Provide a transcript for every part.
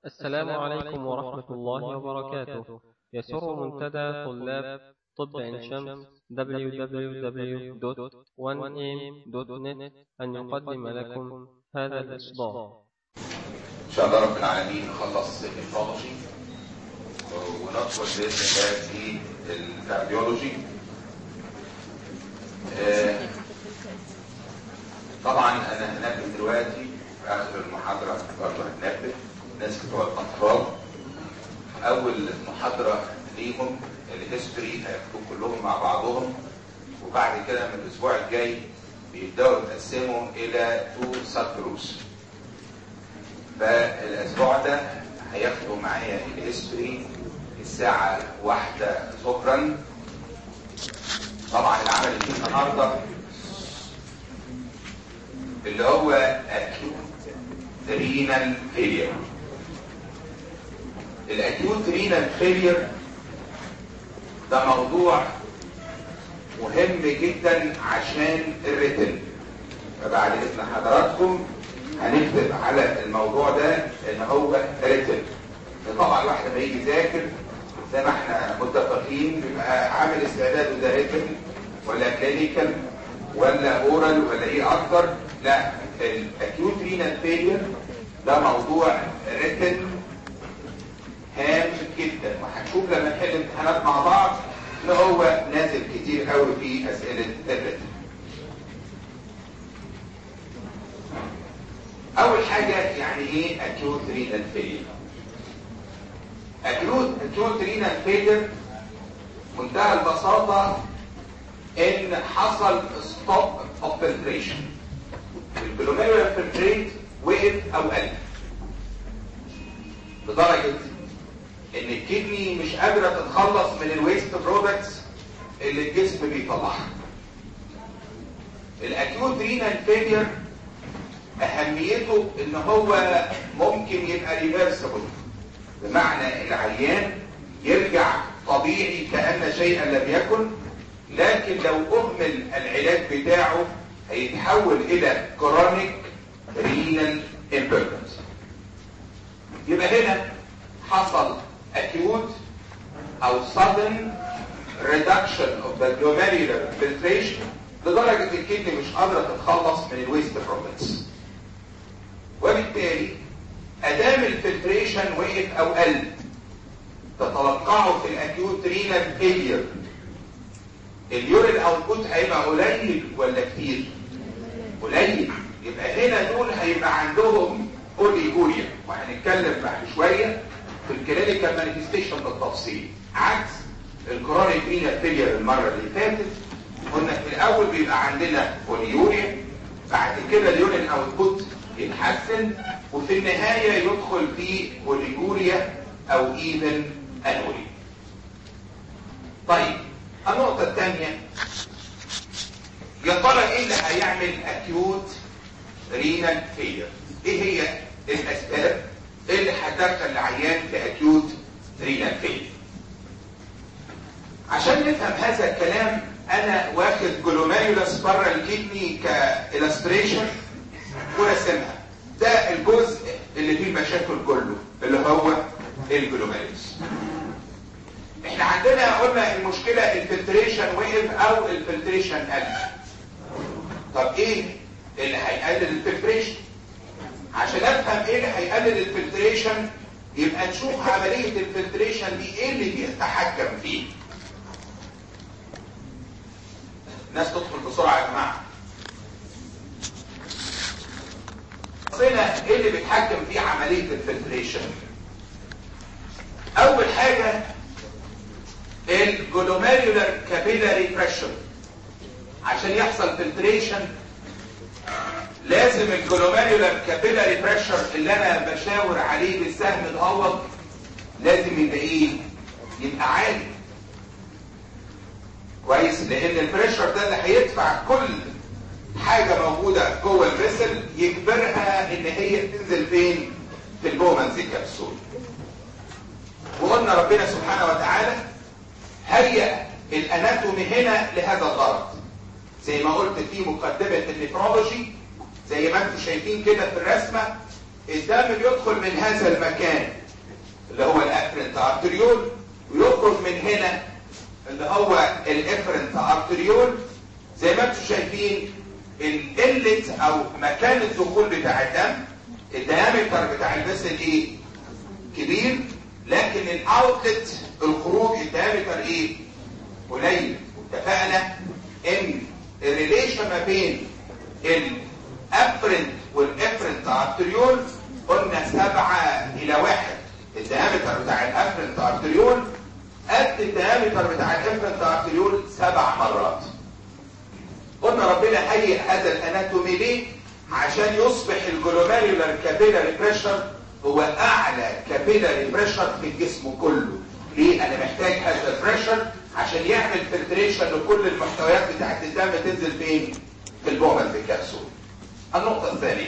السلام عليكم ورحمة الله وبركاته يسر منتدى طلاب طب عين شمس www.1am.net أن يقدم لكم هذا الإصدار ان شاء الله رب العالمين نخلص النفرولوجي وندخل باذن الله في الكارديولوجي آه، طبعا انا هنبه دلوقتي في اخر المحاضره برضه هنبه الناس بتوع الاطفال اول محاضره ليهم الهيستوري هياخدوا كلهم مع بعضهم وبعد كده من الاسبوع الجاي بيبداوا يتقسموا الى تو سب جروبس فالاسبوع ده هياخدوا معايا الهيستوري الساعة واحدة ظهرا طبعا العمل اللي فيه النهارده اللي هو acute renal failure الاكيوت رينال فيلير ده موضوع مهم جدا عشان الريتن فبعد اذن حضراتكم هنكتب على الموضوع ده ان هو ريتن طبعا الواحد لما يجي يذاكر زي ما احنا متفقين بيبقى عامل استعداده ده ريتن ولا كلينيكال ولا اورال ولا ايه اكتر لا الاكيوت رينال فيلير ده موضوع ريتن هام جدا وهنشوف لما نحل امتحانات مع بعض ان هو نازل كتير قوي في اسئله الريتن اول حاجه يعني ايه acute renal failure acute acute renal failure منتهى البساطه ان حصل stop of filtration الجلوميرولار filtrate وقف او قل لدرجه ان الكدني مش قادره تتخلص من الويست برودكتس اللي الجسم بيطلعها الاكيوت رينال فيلير اهميته ان هو ممكن يبقى ريفرسبل بمعنى العيان يرجع طبيعي كأن شيئا لم يكن لكن لو اهمل العلاج بتاعه هيتحول الى كرونيك رينال امبيرمنت يبقى هنا حصل acute او sudden reduction of the glomerular filtration لدرجة الكدني مش قادرة تتخلص من الويست برودكتس وبالتالي ادام الفلتريشن وقف او قل تتوقعوا في الاكيوت رينال فيلير اليورين اوتبوت هيبقى قليل ولا كتير قليل يبقى هنا دول هيبقى عندهم اوليجوريا وهنتكلم بعد شويه في الكلينيكال مانيفستيشن بالتفصيل عكس الكرونيك رينال فيلير المره اللي فاتت قلنا في الاول بيبقى عندنا بوليوريا بعد كده اليورين اوتبوت يتحسن وفي النهاية يدخل في بوليجوريا او ايفن انوري طيب النقطة الثانية يا ترى ايه اللي هيعمل اكيوت رينال فيلر ايه هي الاسباب اللي هتدخل العيان في اكيوت رينال فيلر عشان نفهم هذا الكلام انا واخد جلوميرولس بره الكدني كإلستريشن ورسمها ده الجزء اللي فيه المشاكل كله اللي هو الجلوميرولس احنا عندنا قلنا المشكلة الفلتريشن وقف او الفلتريشن قل طب ايه اللي هيقلل الفلتريشن عشان افهم ايه اللي هيقلل الفلتريشن يبقى نشوف عملية الفلتريشن دي ايه اللي بيتحكم فيه الناس تدخل بسرعة يا جماعة بصينا ايه اللي بيتحكم في عملية الفلتريشن اول حاجة الجلوميرولار كابيلاري بريشر عشان يحصل فلتريشن لازم الجلوميرولار كابيلاري بريشر اللي انا بشاور عليه بالسهم الهوض لازم يبقى ايه يبقى عالي كويس لان البريشر ده اللي هيدفع كل حاجة موجودة جوه الفيسل يجبرها ان هي تنزل فين في البومنز كبسول وقلنا ربنا سبحانه وتعالى هيئ الاناتومي هنا لهذا الغرض زي ما قلت في مقدمة النفرولوجي زي ما انتم شايفين كده في الرسمة الدم بيدخل من هذا المكان اللي هو الافرنت ارتريول ويخرج من هنا اللي هو الافرنت ارتريول زي ما انتم شايفين القلة او مكان الدخول بتاع الدم الديامتر بتاع الفيسل ايه كبير لكن الاوتلت الخروج الديامتر ايه قليل اتفقنا ان الريليشن ما بين الافرنت والافرنت ارتريول قلنا سبعة الى واحد الديامتر بتاع الافرنت ارتريول قد الديامتر بتاع الافرنت ارتريول سبع مرات قلنا ربنا هيئ هذا الاناتومي ليه عشان يصبح الجلوميرولار كابيلاري بريشر هو اعلى كابيلاري بريشر في الجسم كله ليه انا محتاج هذا البريشر عشان يعمل فلتريشن لكل المحتويات بتاعت الدم تنزل فين في البومل في الكبسول النقطه الثانيه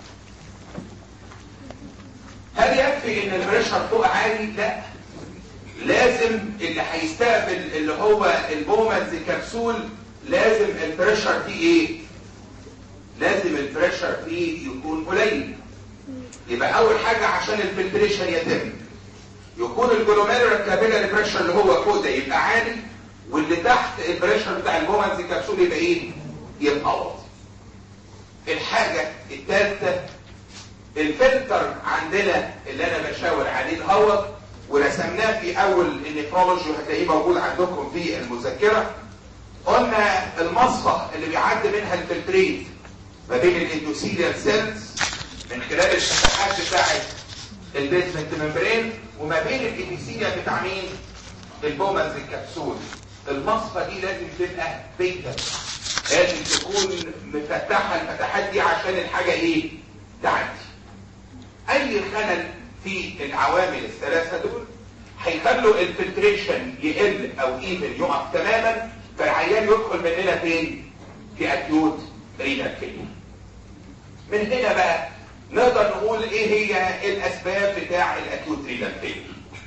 هل يكفي ان البريشر فوق عالي لا لازم اللي هيستقبل اللي هو البومنز كبسول لازم البريشر فيه ايه لازم البريشر فيه يكون قليل يبقى اول حاجة عشان الفلتريشن يتم يكون الجلوميرولار كابيلاري بريشر اللي هو فوق ده يبقى عالي واللي تحت البريشر بتاع البومنز كبسول يبقى ايه يبقى واطي الحاجة الثالثة الفلتر عندنا اللي انا بشاور عليه الهواء ورسمناه في اول النفرولوجي وهتلاقيه موجود عندكم في المذكره قلنا المصفى اللي بيعدي منها الفلتريت ما بين الاندوثيليال سيلز من خلال الفتحات بتاعه البيزمنت ممبرين وما بين الابيثيليا بتاع مين البومنز الكبسول المصفى دي لازم تبقى بيتا لازم تكون مفتحه الفتحات دي عشان الحاجه ايه تعدي اي خلل في العوامل الثلاثه دول هيخلوا الفلتريشن يقل او ايفن يقف تماما فالعيان يدخل مننا فين في اكيوت رينال فيلير من هنا بقى نقدر نقول ايه هي الاسباب بتاع الاكيوت رينال فيلير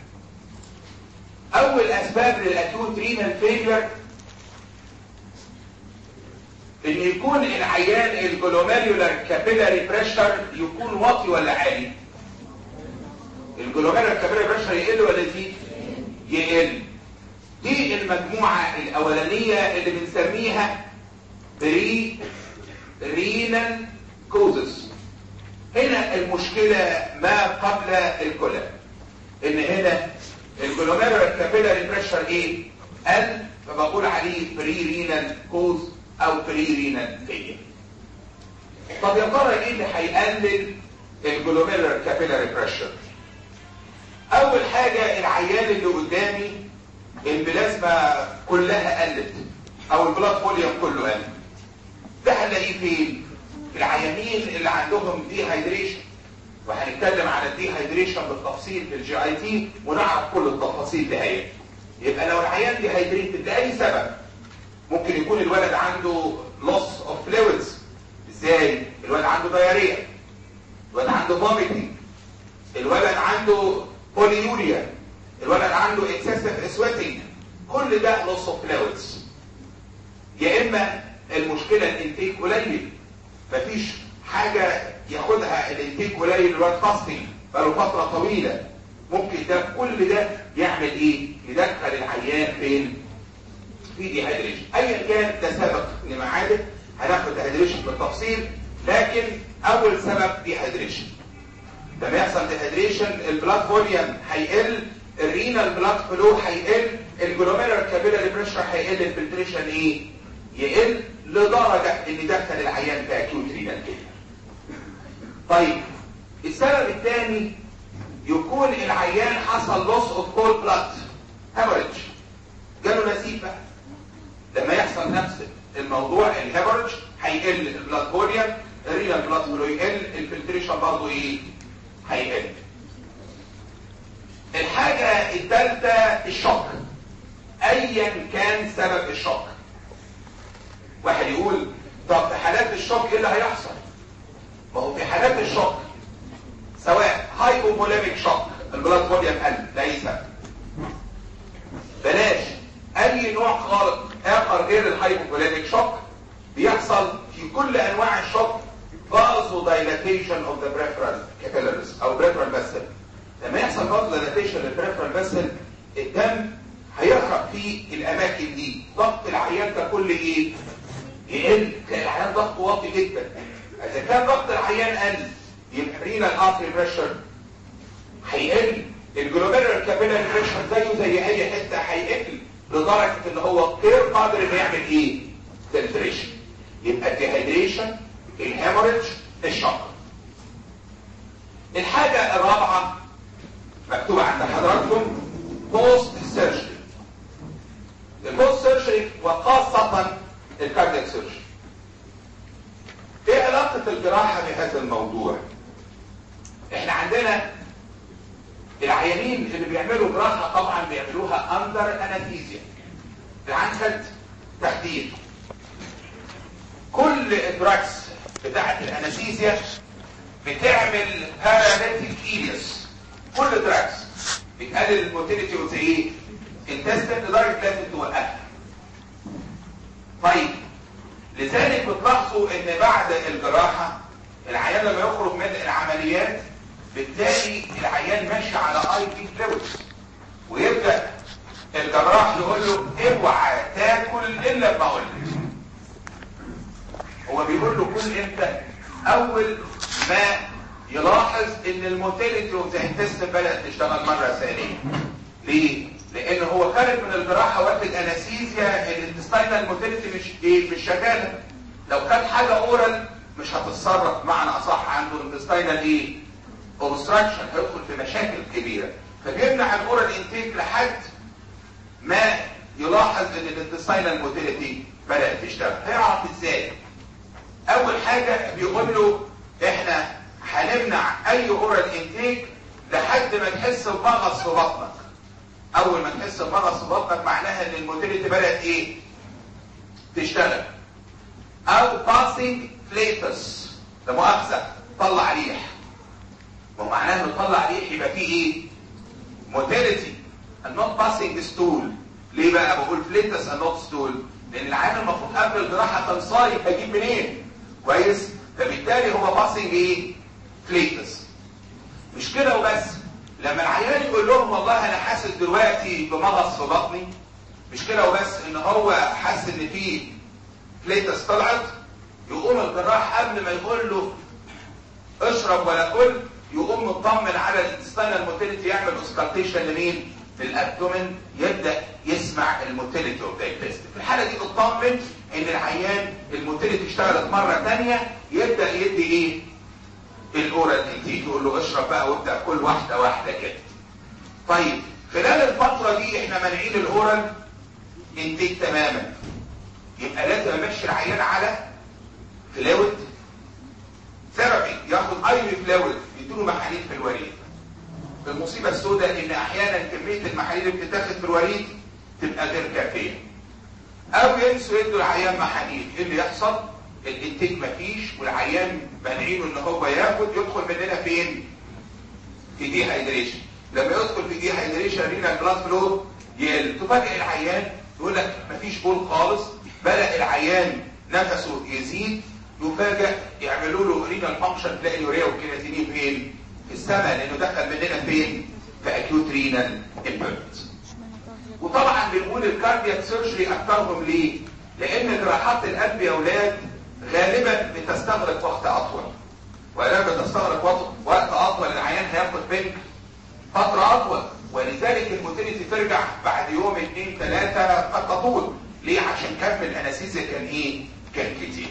اول اسباب للاكيوت رينال فيلير ان يكون العيان الجلوميرولار كابيلاري بريشر يكون واطي ولا عالي الجلوميرولار كابيلاري بريشر يقل ولا يزيد يقل دي المجموعة الاولانية اللي بنسميها بري رينال كوزس هنا المشكلة ما قبل الكلى ان هنا الجلوميرولار كابيلاري بريشر ايه قل فبقول عليه بري رينال كوز او بري رينال فيلير طب يا ترى ايه اللي هيقلل الجلوميرولار كابيلاري بريشر اول حاجة العيان اللي قدامي البلازما كلها قلت او البلاد فوليوم كله قل ده هنلاقيه فين العيانين اللي عندهم دي هيدريشن وهنتكلم على الدي هيدريشن بالتفصيل في الجي اي تي ونعرف كل التفاصيل دهيت يبقى لو العيان دي هيدريتد لاي سبب ممكن يكون الولد عنده loss of fluids ازاي الولد عنده دايريا الولد عنده vomiting الولد عنده بوليوريا الولد عنده excessive sweating كل ده loss of fluids يا اما المشكلة الانتيك قليل مفيش حاجة ياخدها الانتيك قليل الولد فاستنج بقاله فترة طويلة ممكن ده كل ده يعمل ايه يدخل العيان فين في دي هيدريشن ايا كان ده سبب لمعادة هناخد هيدريشن بالتفصيل لكن اول سبب دي هيدريشن لما يحصل دي هيدريشن البلاد فوليوم هيقل الرينال بلاد فلو هيقل الجلوميرولار كابيلاري بريشر هيقل الفلتريشن ايه يقل لدرجة ان يدخل العيان في اكيوت رينال فيلير طيب السبب الثاني يكون العيان حصل لوس اوف كول بلاد هيموريدج جاله نزيف بقى لما يحصل نفس الموضوع الهيموريدج هيقل البلاد فوليوم الرينال بلاد فلو يقل الفلتريشن برضه ايه هيقل الحاجة الثالثة الشوك ايا كان سبب الشوك واحد يقول طب في حالات الشوك ايه اللي هيحصل ما هو في حالات الشوك سواء هايبوفوليميك شوك البلاد فوليوم قل لاي سبب بلاش اي نوع خالق اخر غير الهايبوفوليميك شوك بيحصل في كل انواع الشوك vasodilation of the peripheral capillaries او peripheral vessel لما يحصل vasodilation للperipheral vessel الدم هيخرج في الاماكن دي ضغط العيان ده كل ايه يقل تلاقي العيان ضغطه واطي جدا اذا كان ضغط العيان قل يبقى رينا الارتري بريشر هيقل الجلوبيرال كابيلاري بريشر زيه زي اي حته هيقل لدرجه ان هو غير قادر انه يعمل ايه فلتريشن يبقى الديهيدريشن الهيموريدج الشوك الحاجه الرابعه مكتوبه عند حضراتكم بوست سيرجري البوست سيرجري وخاصه الكاردياك سيرجري ايه علاقه الجراحه بهذا الموضوع احنا عندنا العيانين اللي بيعملوا جراحه طبعا بيعملوها اندر انستيزيا العين خد تخدير كل الدراكس بتاعه الانستيزيا بتعمل باراليتيك ايليس كل دراكس بتقلل الموتيليتي اوف ايه التستن لدرجه لازم توقفها طيب لذلك بتلاحظوا ان بعد الجراحه العيان لما يخرج من العمليات بتلاقي العيان ماشي على اي بي فلويدز ويبدا الجراح يقول له اوعى تاكل الا ما اقول لك هو بيقول له كل امتى اول ما يلاحظ ان الموتيليتي اوف ذا انتستين بدات تشتغل مره ثانيه ليه لان هو خارج من الجراحه واخد انستيزيا الانتستينال موتيليتي مش ايه مش شغاله لو كان حاجه اورال مش هتتصرف معنى اصح عنده الانتستينال ايه اوبستراكشن هيدخل في مشاكل كبيره فبيمنع الاورال انتيك لحد ما يلاحظ ان الانتستينال موتيليتي بدات تشتغل هيعرف ازاي اول حاجه بيقول له احنا هنمنع اي اورال انتيك لحد ما تحس بمغص في بطنك اول ما تحس بمغص في بطنك معناها ان الموتيليتي بدات ايه تشتغل او باسنج فليتس ده مؤاخذه طلع ريح ما معناه انه طلع ريح يبقى فيه ايه موتيليتي النوت باسنج ستول ليه بقى بقول فليتس النوت ستول لان العيان المفروض قبل الجراحه كان صايم هجيب منين كويس فبالتالي هو باسنج ايه فليتس مش كده وبس لما العيان يقول لهم والله انا حاسس دلوقتي بمغص في بطني مش كده وبس ان هو حاسس ان في فليتس طلعت يقوم الجراح قبل ما يقول له اشرب ولا كل يقوم مطمن على الانتستينال موتيليتي يعمل اوسكالتيشن لمين للابدومن يبدا يسمع الموتيليتي اوف ذا في الحاله دي اطمن ان العيان الموتيليتي اشتغلت مره ثانيه يبدا يدي ايه الاورال انتيك يقول له اشرب بقى وابدا كل واحده واحده كده طيب خلال الفتره دي احنا مانعين الاورال انتيك تماما يبقى لازم امشي العيان على فلويد ثيرابي ياخد اي فلويد يديله محاليل في الوريد المصيبه السوداء ان احيانا كميه المحاليل اللي بتتاخد في الوريد تبقى غير كافيه او ينسوا يدوا العيان محاليل ايه اللي يحصل الانتاج مفيش والعيان مانعينه ان هو ياخد يدخل مننا فين في دي هايدريشن لما يدخل في دي هايدريشن رينا البلاد فلو يقل تفاجئ العيان يقول لك مفيش بول خالص بدا العيان نفسه يزيد يفاجئ يعملوا له رينال فانكشن تلاقي اليوريا والكرياتينين فين في السماء لانه دخل مننا فين في اكيوت رينال امبيرمنت وطبعا بنقول الكاردياك سيرجري اكترهم ليه لان جراحات القلب يا اولاد غالبا بتستغرق وقت اطول ولما بتستغرق وقت, وقت اطول العيان هياخد بنك فتره اطول ولذلك الموتيليتي ترجع بعد يوم اثنين ثلاثه قد تطول ليه عشان كم الانستيزيا كان ايه كان كتير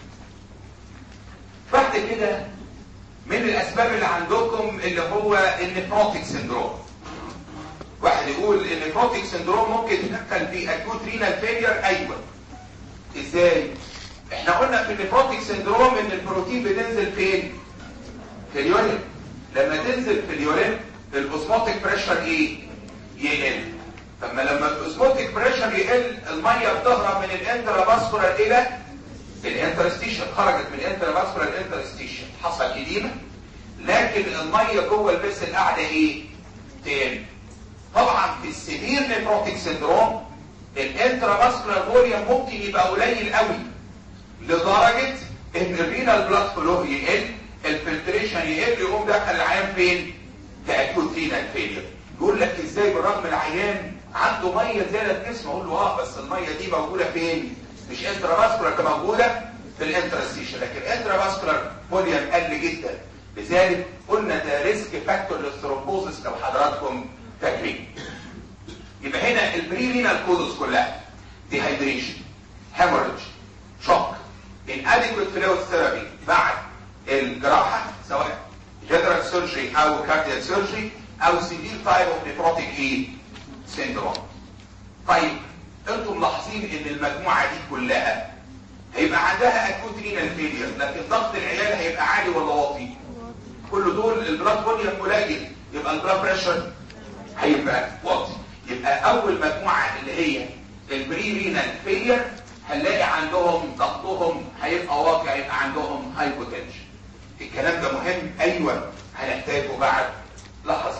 بعد كده من الاسباب اللي عندكم اللي هو النفروتيك سندروم واحد يقول النفروتيك سندروم ممكن يتدخل في اكوت رينال فيلير ايوه ازاي احنا قلنا في النفروتيك سندروم ان البروتين بتنزل فين في اليورين لما تنزل في اليورين الاوزموتيك بريشر ايه يقل فما لما الاوزموتيك بريشر يقل الميه بتهرب من الانترافاسكولار الى الانترستيشن خرجت من الانترافاسكولار الانترستيشن حصل اديمه لكن الميه جوه الفيسل قاعده ايه تاني طبعا في السيفير نيفروتيك سندروم الانترافاسكولار فوليوم ممكن يبقى قليل قوي لدرجه ان الرينال بلاد فلو يقل الفلتريشن يقل يقوم دخل العيان فين في اكيوت رينال فيلير يقول لك ازاي بالرغم العيان عنده ميه زياده في جسمه اقول له اه بس الميه دي موجوده فين مش انترا فاسكولار موجوده في الانترستيشن لكن الانترا فاسكولار فوليوم قل جدا لذلك قلنا ده ريسك فاكتور للثرومبوزس لو حضراتكم فاكرين يبقى هنا البري رينال كوزز كلها ديهايدريشن هيموريدج شوك inadequate fluid therapy بعد الجراحه سواء جنرال سيرجري او كاردياك سيرجري او سيفير تايب اوف نيفروتيك ايه سيندروم طيب انتم ملاحظين ان المجموعه دي كلها هيبقى عندها اكوت رينال فيلير لكن ضغط العيال هيبقى عالي ولا واطي كل دول البلاد فوليوم قليل يبقى البلاد بريشر هيبقى واطي يبقى اول مجموعه اللي هي البري رينال فيلير هنلاقي عندهم ضغطهم هيبقى واقع هيبقى عندهم هايبوتنشن الكلام ده مهم ايوه هنحتاجه بعد لحظه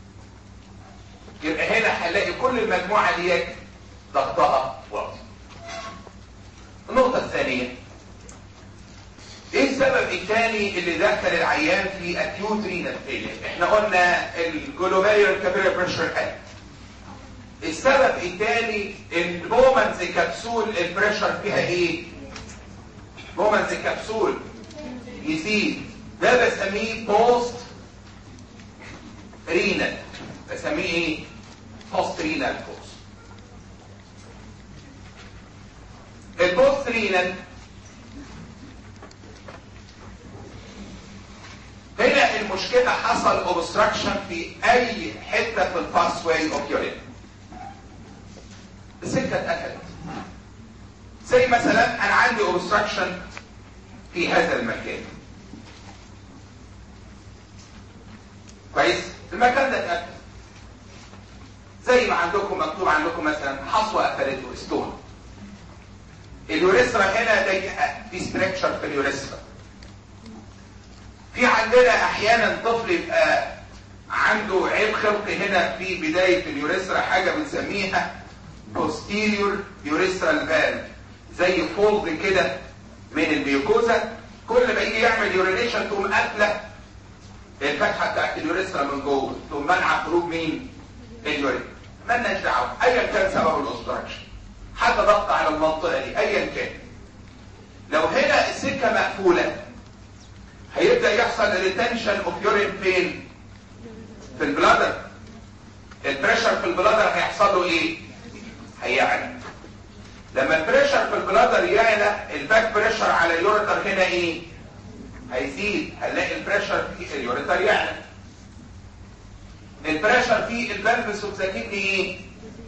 يبقى هنا هنلاقي كل المجموعه ديت ضغطها واطي النقطه الثانيه ايه السبب الثاني اللي دخل العيان في اكيوت رينال فيلير احنا قلنا الجلوميرال كابيلاري بريشر قل السبب الثاني البومنز كبسول البريشر فيها ايه بومنز كبسول يزيد ده بسميه بوست رينال بسميه ايه بوست رينال بوست البوست رينال هنا المشكلة حصل اوبستراكشن في اي حتة في الباس واي اوف يورين السكة اتقفلت زي مثلا انا عندي اوبستراكشن في هذا المكان كويس المكان ده اتقفل زي ما عندكم مكتوب عندكم مثلا حصوة قفلته ستون اليوريثرا هنا ضيقه في ستريكشر في اليوريثرا في عندنا احيانا طفل يبقى عنده عيب خلقي هنا في بداية اليوريثرا حاجة بنسميها posterior urethral valve زي فولد كده من الميوكوزا كل ما يجي يعمل يورينيشن تقوم قافله الفتحه بتاعت اليوريثرا من جوه تقوم منع خروج مين؟ اليورين مالناش دعوه ايا كان سبب الاوستراكشن حتى ضغط على المنطقه دي ايا كان لو هنا السكه مقفوله هيبدا يحصل ريتنشن اوف يورين فين؟ في البلادر البريشر في البلادر هيحصل له ايه؟ هيعلى لما البريشر في البلادر يعلى الباك بريشر على اليوريتر هنا ايه هيزيد هنلاقي البريشر في اليوريتر يعلى البريشر في البلبس اوف ذا كدني ايه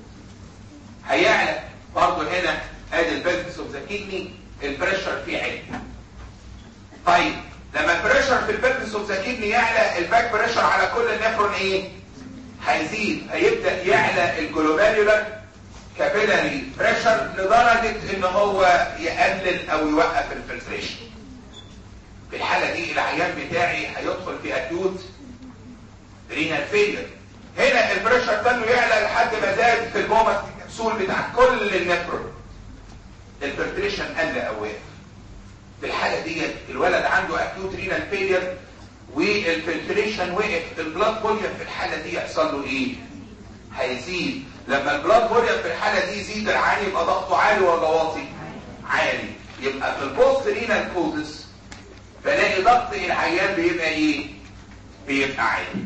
هيعلى برضه هنا ادي البلبس اوف ذا كدني البريشر فيه عالي طيب لما البريشر في البلبس اوف ذا كدني يعلى الباك بريشر على كل النفرون ايه هيزيد هيبدا يعلى الجلوباليولار كابيلاري بريشر لدرجة ان هو يقلل او يوقف الفلتريشن في الحالة دي العيان بتاعي هيدخل في اكيوت رينال فيلر هنا البريشر تنه يعلى لحد ما زاد في البومة الكبسول بتاع كل النفرون الفلتريشن قل او وقف في الحالة دي الولد عنده اكيوت رينال فيلر والفلتريشن وقف البلاد فوليوم في الحالة دي يحصل له ايه هيزيد لما البلاد فوليوم في الحالة دي يزيد العالي يبقى ضغطه عالي ولا واطي عالي يبقى في البوست رينال كودس بلاقي ضغط العيان بيبقى ايه بيبقى عالي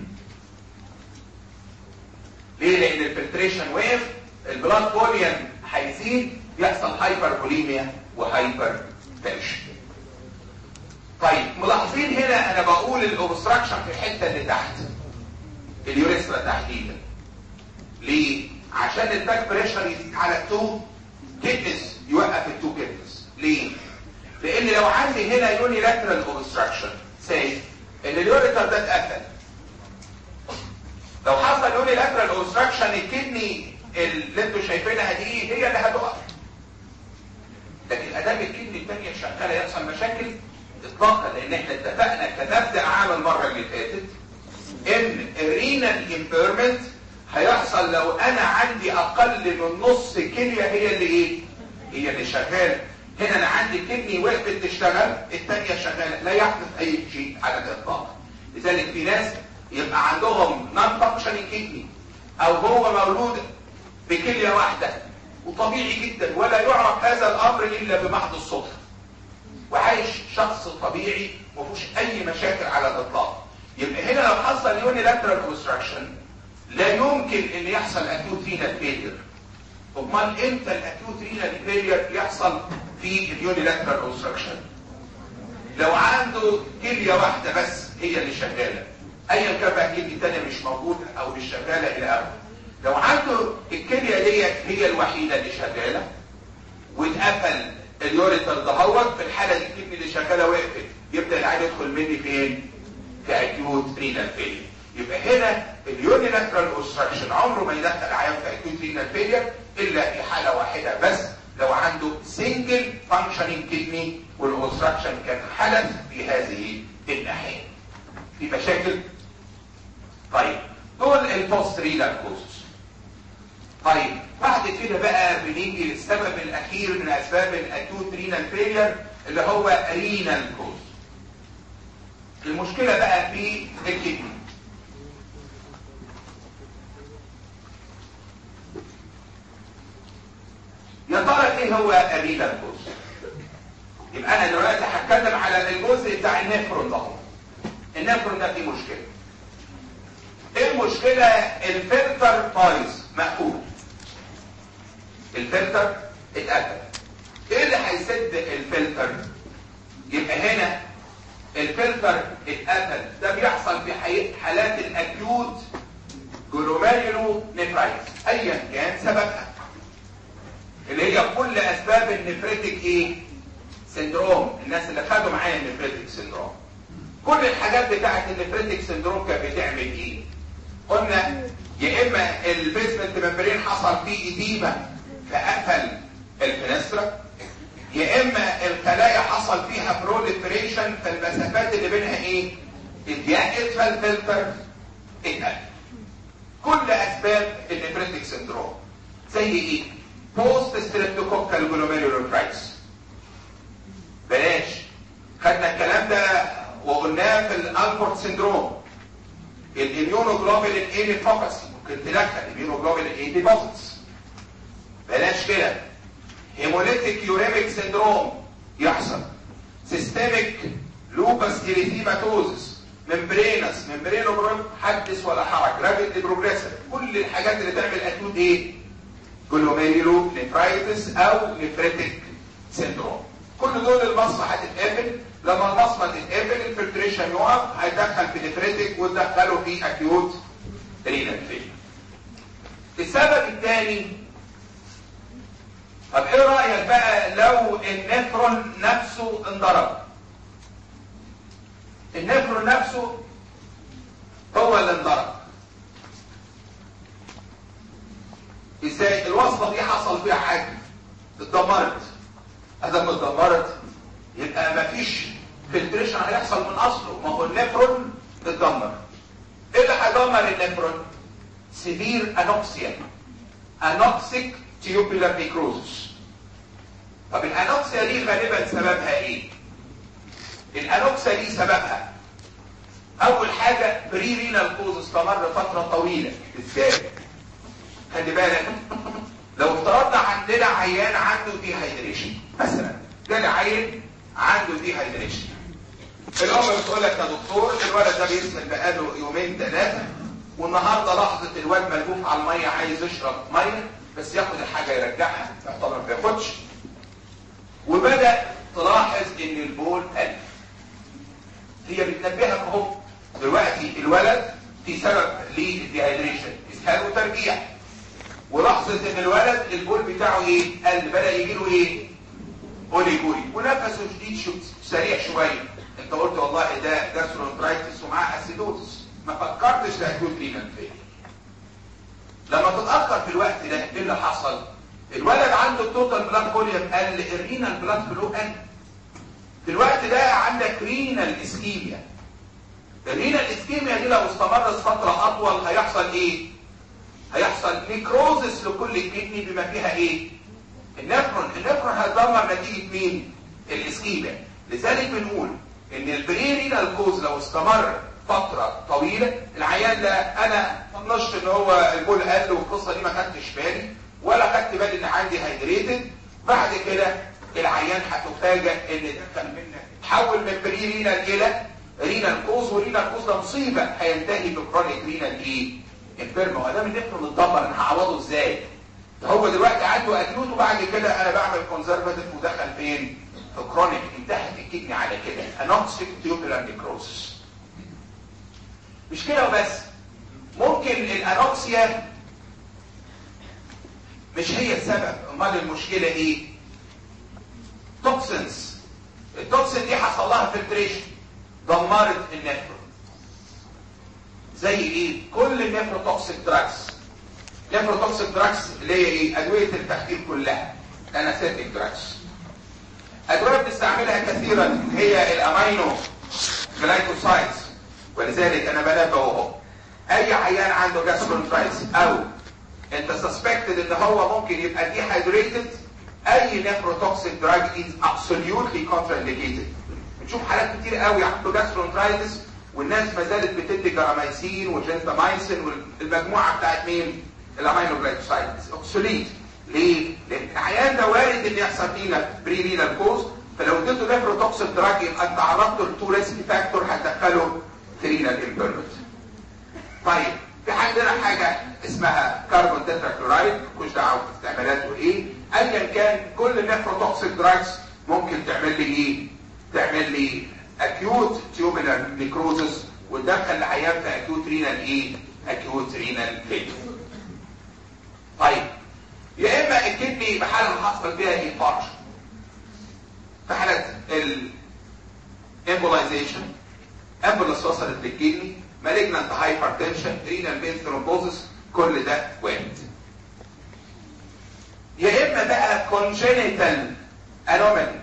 ليه لان الفلتريشن وقف البلاد فوليوم هيزيد يحصل هايبر بوليميا وهايبر تنشن طيب ملاحظين هنا انا بقول الاوبستراكشن في الحته اللي تحت اليوريثرا تحديدا ليه عشان الباك بريشر يزيد على التو كيدنس يوقف التو كيدنس ليه لان لو عندي هنا يوني لاترال اوبستراكشن ساي ان اليوريتر ده اتقفل لو حصل يوني لاترال اوبستراكشن الكدني اللي انتوا شايفينها دي هي اللي هتقف لكن ادام الكدني الثانيه شغاله يحصل مشاكل اطلاقا لان احنا اتفقنا كمبدا عام المره اللي فاتت ان الرينال امبيرمنت هيحصل لو انا عندي اقل من نص كليه هي اللي ايه هي اللي شغاله هنا انا عندي كدني وقفت تشتغل الثانيه شغاله لا يحدث اي شيء على الاطلاق لذلك في ناس يبقى عندهم نون فانكشنينج كدني او هو مولود بكليه واحده وطبيعي جدا ولا يعرف هذا الامر الا بمحض الصدفه وعايش شخص طبيعي ما فيهوش اي مشاكل على الاطلاق يبقى هنا لو حصل يونيلاترال اوبستراكشن لا يمكن ان يحصل اكيوت رينال فيلير امال امتى الاكيوت رينال فيلير يحصل في اليونيلاترال اوبستراكشن لو عنده كليه واحده بس هي اللي شغاله ايا كان بقى كليه ثانيه مش موجوده او مش شغاله الى اخره لو عنده الكليه ديت هي الوحيده اللي شغاله واتقفل اليوريتر دهوت في الحاله دي الكدني اللي شغاله وقفت يبدا العين يدخل مني فين؟ في اكيوت رينال فيلير يبقى هنا اليونيلاترال اوبستراكشن عمره ما يدخل عيان في اكيوت رينال فيلير الا في حاله واحده بس لو عنده سنجل فانكشنينج كدني والاوبستراكشن كان حدث في هذه الناحيه في مشاكل طيب دول البوست رينال كوزز طيب بعد كده بقى بنيجي للسبب الاخير من اسباب الاكيوت رينال فيلير اللي هو رينال كوز المشكله بقى في الكدني يا ترى ايه هو الرينال كوز يبقى انا دلوقتي هتكلم على الجزء بتاع النفرون ده النفرون ده فيه مشكله ايه المشكله الفلتر بايظ مقفول الفلتر اتقفل ايه اللي هيسد الفلتر يبقى هنا الفلتر اتقفل ده بيحصل في حالات الاكيوت جلوميريلو نفرايتس ايا كان سببها اللي هي كل اسباب النفريتك ايه سندروم الناس اللي خدوا معايا النفريتك سندروم كل الحاجات بتاعت النفريتك سندروم كانت بتعمل ايه قلنا يا اما البيسمنت ممبرين حصل فيه اديمه فقفل الفنسترا يا اما الخلايا حصل فيها بروليفريشن فالمسافات اللي بينها ايه اتضيقت فالفلتر اتقفل كل اسباب النفريتك سندروم زي ايه بوست ستريبتوكوكال جلوميرولوفرايتس بلاش خدنا الكلام ده وقلناه في الالبورت سندروم الاميونوجلوبولين اي نيفوكسي ممكن تدخل اميونوجلوبولين اي ديبوزيتس بلاش كده هيموليتيك يوريميك سندروم يحصل سيستميك لوبس اريثيماتوزس ممبرينس ممبرينو حدث ولا حرج رابيدلي بروجريسيف كل الحاجات اللي تعمل اكيوت ايه جلوميريلو نفرايتس او نفريتك سندروم كل دول المصفى هتتقفل لما المصفى تتقفل الفلتريشن يقف هيدخل في نفريتك وتدخله في اكيوت رينال فيلير السبب الثاني طب ايه رايك بقى لو النفرون نفسه انضرب النفرون نفسه هو اللي انضرب ازاي الوصفه دي حصل فيها حاجه اتدمرت ادم اتدمرت يبقى مفيش فلتريشن هيحصل من اصله ما هو النفرون اتدمر ايه اللي هيدمر النفرون سيفير انوكسيا انوكسيك تيوبولار نيكروزس طب الانوكسيا دي غالبا سببها ايه الانوكسيا دي سببها اول حاجه بري رينال كوز استمر فتره طويله ازاي خلي بالك لو افترضنا عندنا عيان عنده دي هايدريشن مثلا جالي عيل عنده دي هايدريشن الام بتقول لك يا دكتور الولد ده بيسمن بقاله يومين ثلاثه والنهارده لحظه الواد ملهوف على الميه عايز يشرب ميه بس ياخد الحاجه يرجعها يعتبر ما بياخدش وبدا تلاحظ ان البول قل هي بتنبهك اهو دلوقتي الولد في سبب للديهايدريشن اسهال وترجيع ولحظه ان الولد البول بتاعه ايه قل بدا يجي له ايه اوليجوري ونفسه شديد شو سريع شويه انت قلت والله ده جاسترونترايتس ومعاه اسيدوتس ما فكرتش ده اكيوت رينال فيلير لما تتاخر في الوقت ده ايه اللي حصل الولد عنده التوتال بلاد فوليوم قل الرينال بلاد فلو قل في الوقت ده عندك رينال اسكيميا الرينال اسكيميا دي لو استمرت فتره اطول هيحصل ايه هيحصل نيكروزس لكل الكدني بما فيها ايه النفرون النفرون هيتدمر نتيجه مين الاسكيميا لذلك بنقول ان البريرينال كوز لو استمر فتره طويله العيان ده انا طنشت ان هو البول قل والقصه دي ما خدتش بالي ولا خدت بالي ان عندي هيدريتد بعد كده العيان هتفاجئ ان دخل منك تحول من بريرينال الى رينال كوز ورينال كوز ده مصيبه هينتهي بكرونيك رينال ايه انفيرما وده من نفرون متدمر انا هعوضه ازاي هو دلوقتي عنده اكيوت وبعد كده انا بعمل كونزرفاتيف ودخل فين في كرونيك انتهت الكدني على كده انوكسيك تيوبولار نيكروسس مش كده وبس ممكن الانوكسيا مش هي السبب امال المشكله ايه توكسنز التوكسين دي حصل لها فلتريشن دمرت النفرون زي ايه كل النفروتوكسيك دراكس نفروتوكسيك دراكس اللي هي ايه ادويه التخدير كلها انستيك دراكس ادويه بنستعملها كثيرا هي الامينو جلايكوسايدز ولذلك انا بنبه اهو اي عيان عنده جاسترونترايتس او انت سسبكتد ان هو ممكن يبقى ديهايدريتد اي نفروتوكسيك دراج از ابسوليوتلي كونترانديكيتد بنشوف حالات كتير قوي عنده جاسترونترايتس والناس ما زالت بتدي جرامايسين وجنتامايسين والمجموعه بتاعت مين الامينو جلايكوسايدز اوبسوليت ليه؟ لان العيان ده وارد ان يحصل فينا بري رينال كوز فلو اديته نفروتوكسيك دراج يبقى انت عرضته لتو ريسك فاكتور هتدخله في رينال امبيرمنت طيب في عندنا حاجه اسمها كربون تتراكلورايد مش دعوه استعمالاته ايه ايا كان كل نفروتوكسيك دراجز ممكن تعمل لي ايه تعمل لي اكيوت تيوبولار نيكروزس وتدخل العيان في اكيوت رينال ايه اكيوت رينال فيلير طيب يا اما الكدني بحاله حصل فيها انفاركشن في حاله الامبولايزيشن امبولس وصلت للكدني مالجنانت هايبرتنشن رينال بين ثرومبوزس كل ده وارد يا اما بقى كونجينيتال انومالي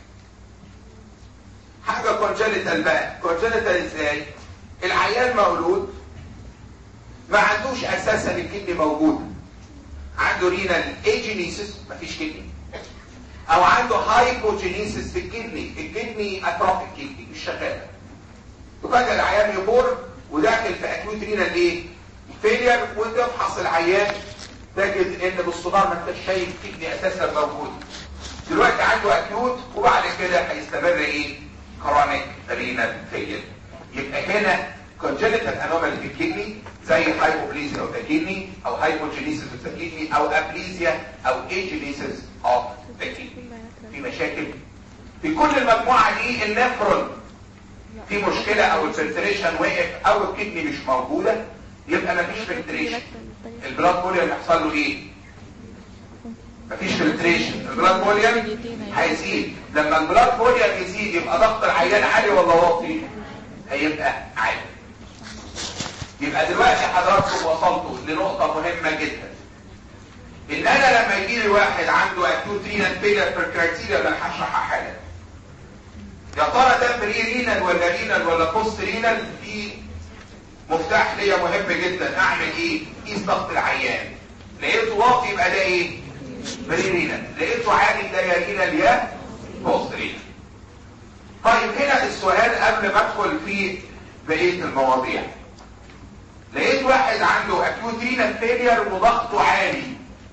حاجه كونجينيتال بقى كونجينيتال ازاي العيان مولود ما عندوش اساسا الكدني موجوده عنده رينال ايجينيسيس مفيش كدني او عنده هايبوجينيسيس في الكدني الكدني اتروفيك كدني مش شغاله وفجاه العيان يبور وداخل في اكيوت رينال ايه فيلير وتفحص العيان تجد ان بالصدار ما انتش شايف كدني اساسا موجود دلوقتي عنده اكيوت وبعد كده هيستمر ايه كرونيك رينال فيلير يبقى هنا congenital anomaly في الكدني زي hypoplasia of the kidney او hypogenesis of the kidney او aplesia او agenesis of the kidney في مشاكل في كل المجموعة دي النفرون في مشكلة او الفلتريشن وقف او الكدني مش موجودة يبقى مفيش فلتريشن البلاد فوليوم يحصل له ايه مفيش فلتريشن البلاد فوليوم هيزيد لما البلاد فوليوم يزيد يبقى ضغط العيان عالي ولا واطي هيبقى عالي يبقى دلوقتي حضراتكم وصلتوا لنقطة مهمة جدا ان انا لما يجي لي واحد عنده اكيوت رينال فيلر في الكرايتيريا اللي انا هشرحها حالا يا ترى ده بري رينال ولا رينال ولا بوست رينال في مفتاح ليا مهم جدا اعمل ايه قيس ضغط العيان لقيته واطي يبقى ده ايه بري رينال لقيته عالي ده يا رينال يا بوست رينال طيب هنا السؤال قبل ما ادخل في بقيه المواضيع لقيت واحد عنده اكيوت رينال فيلير وضغطه عالي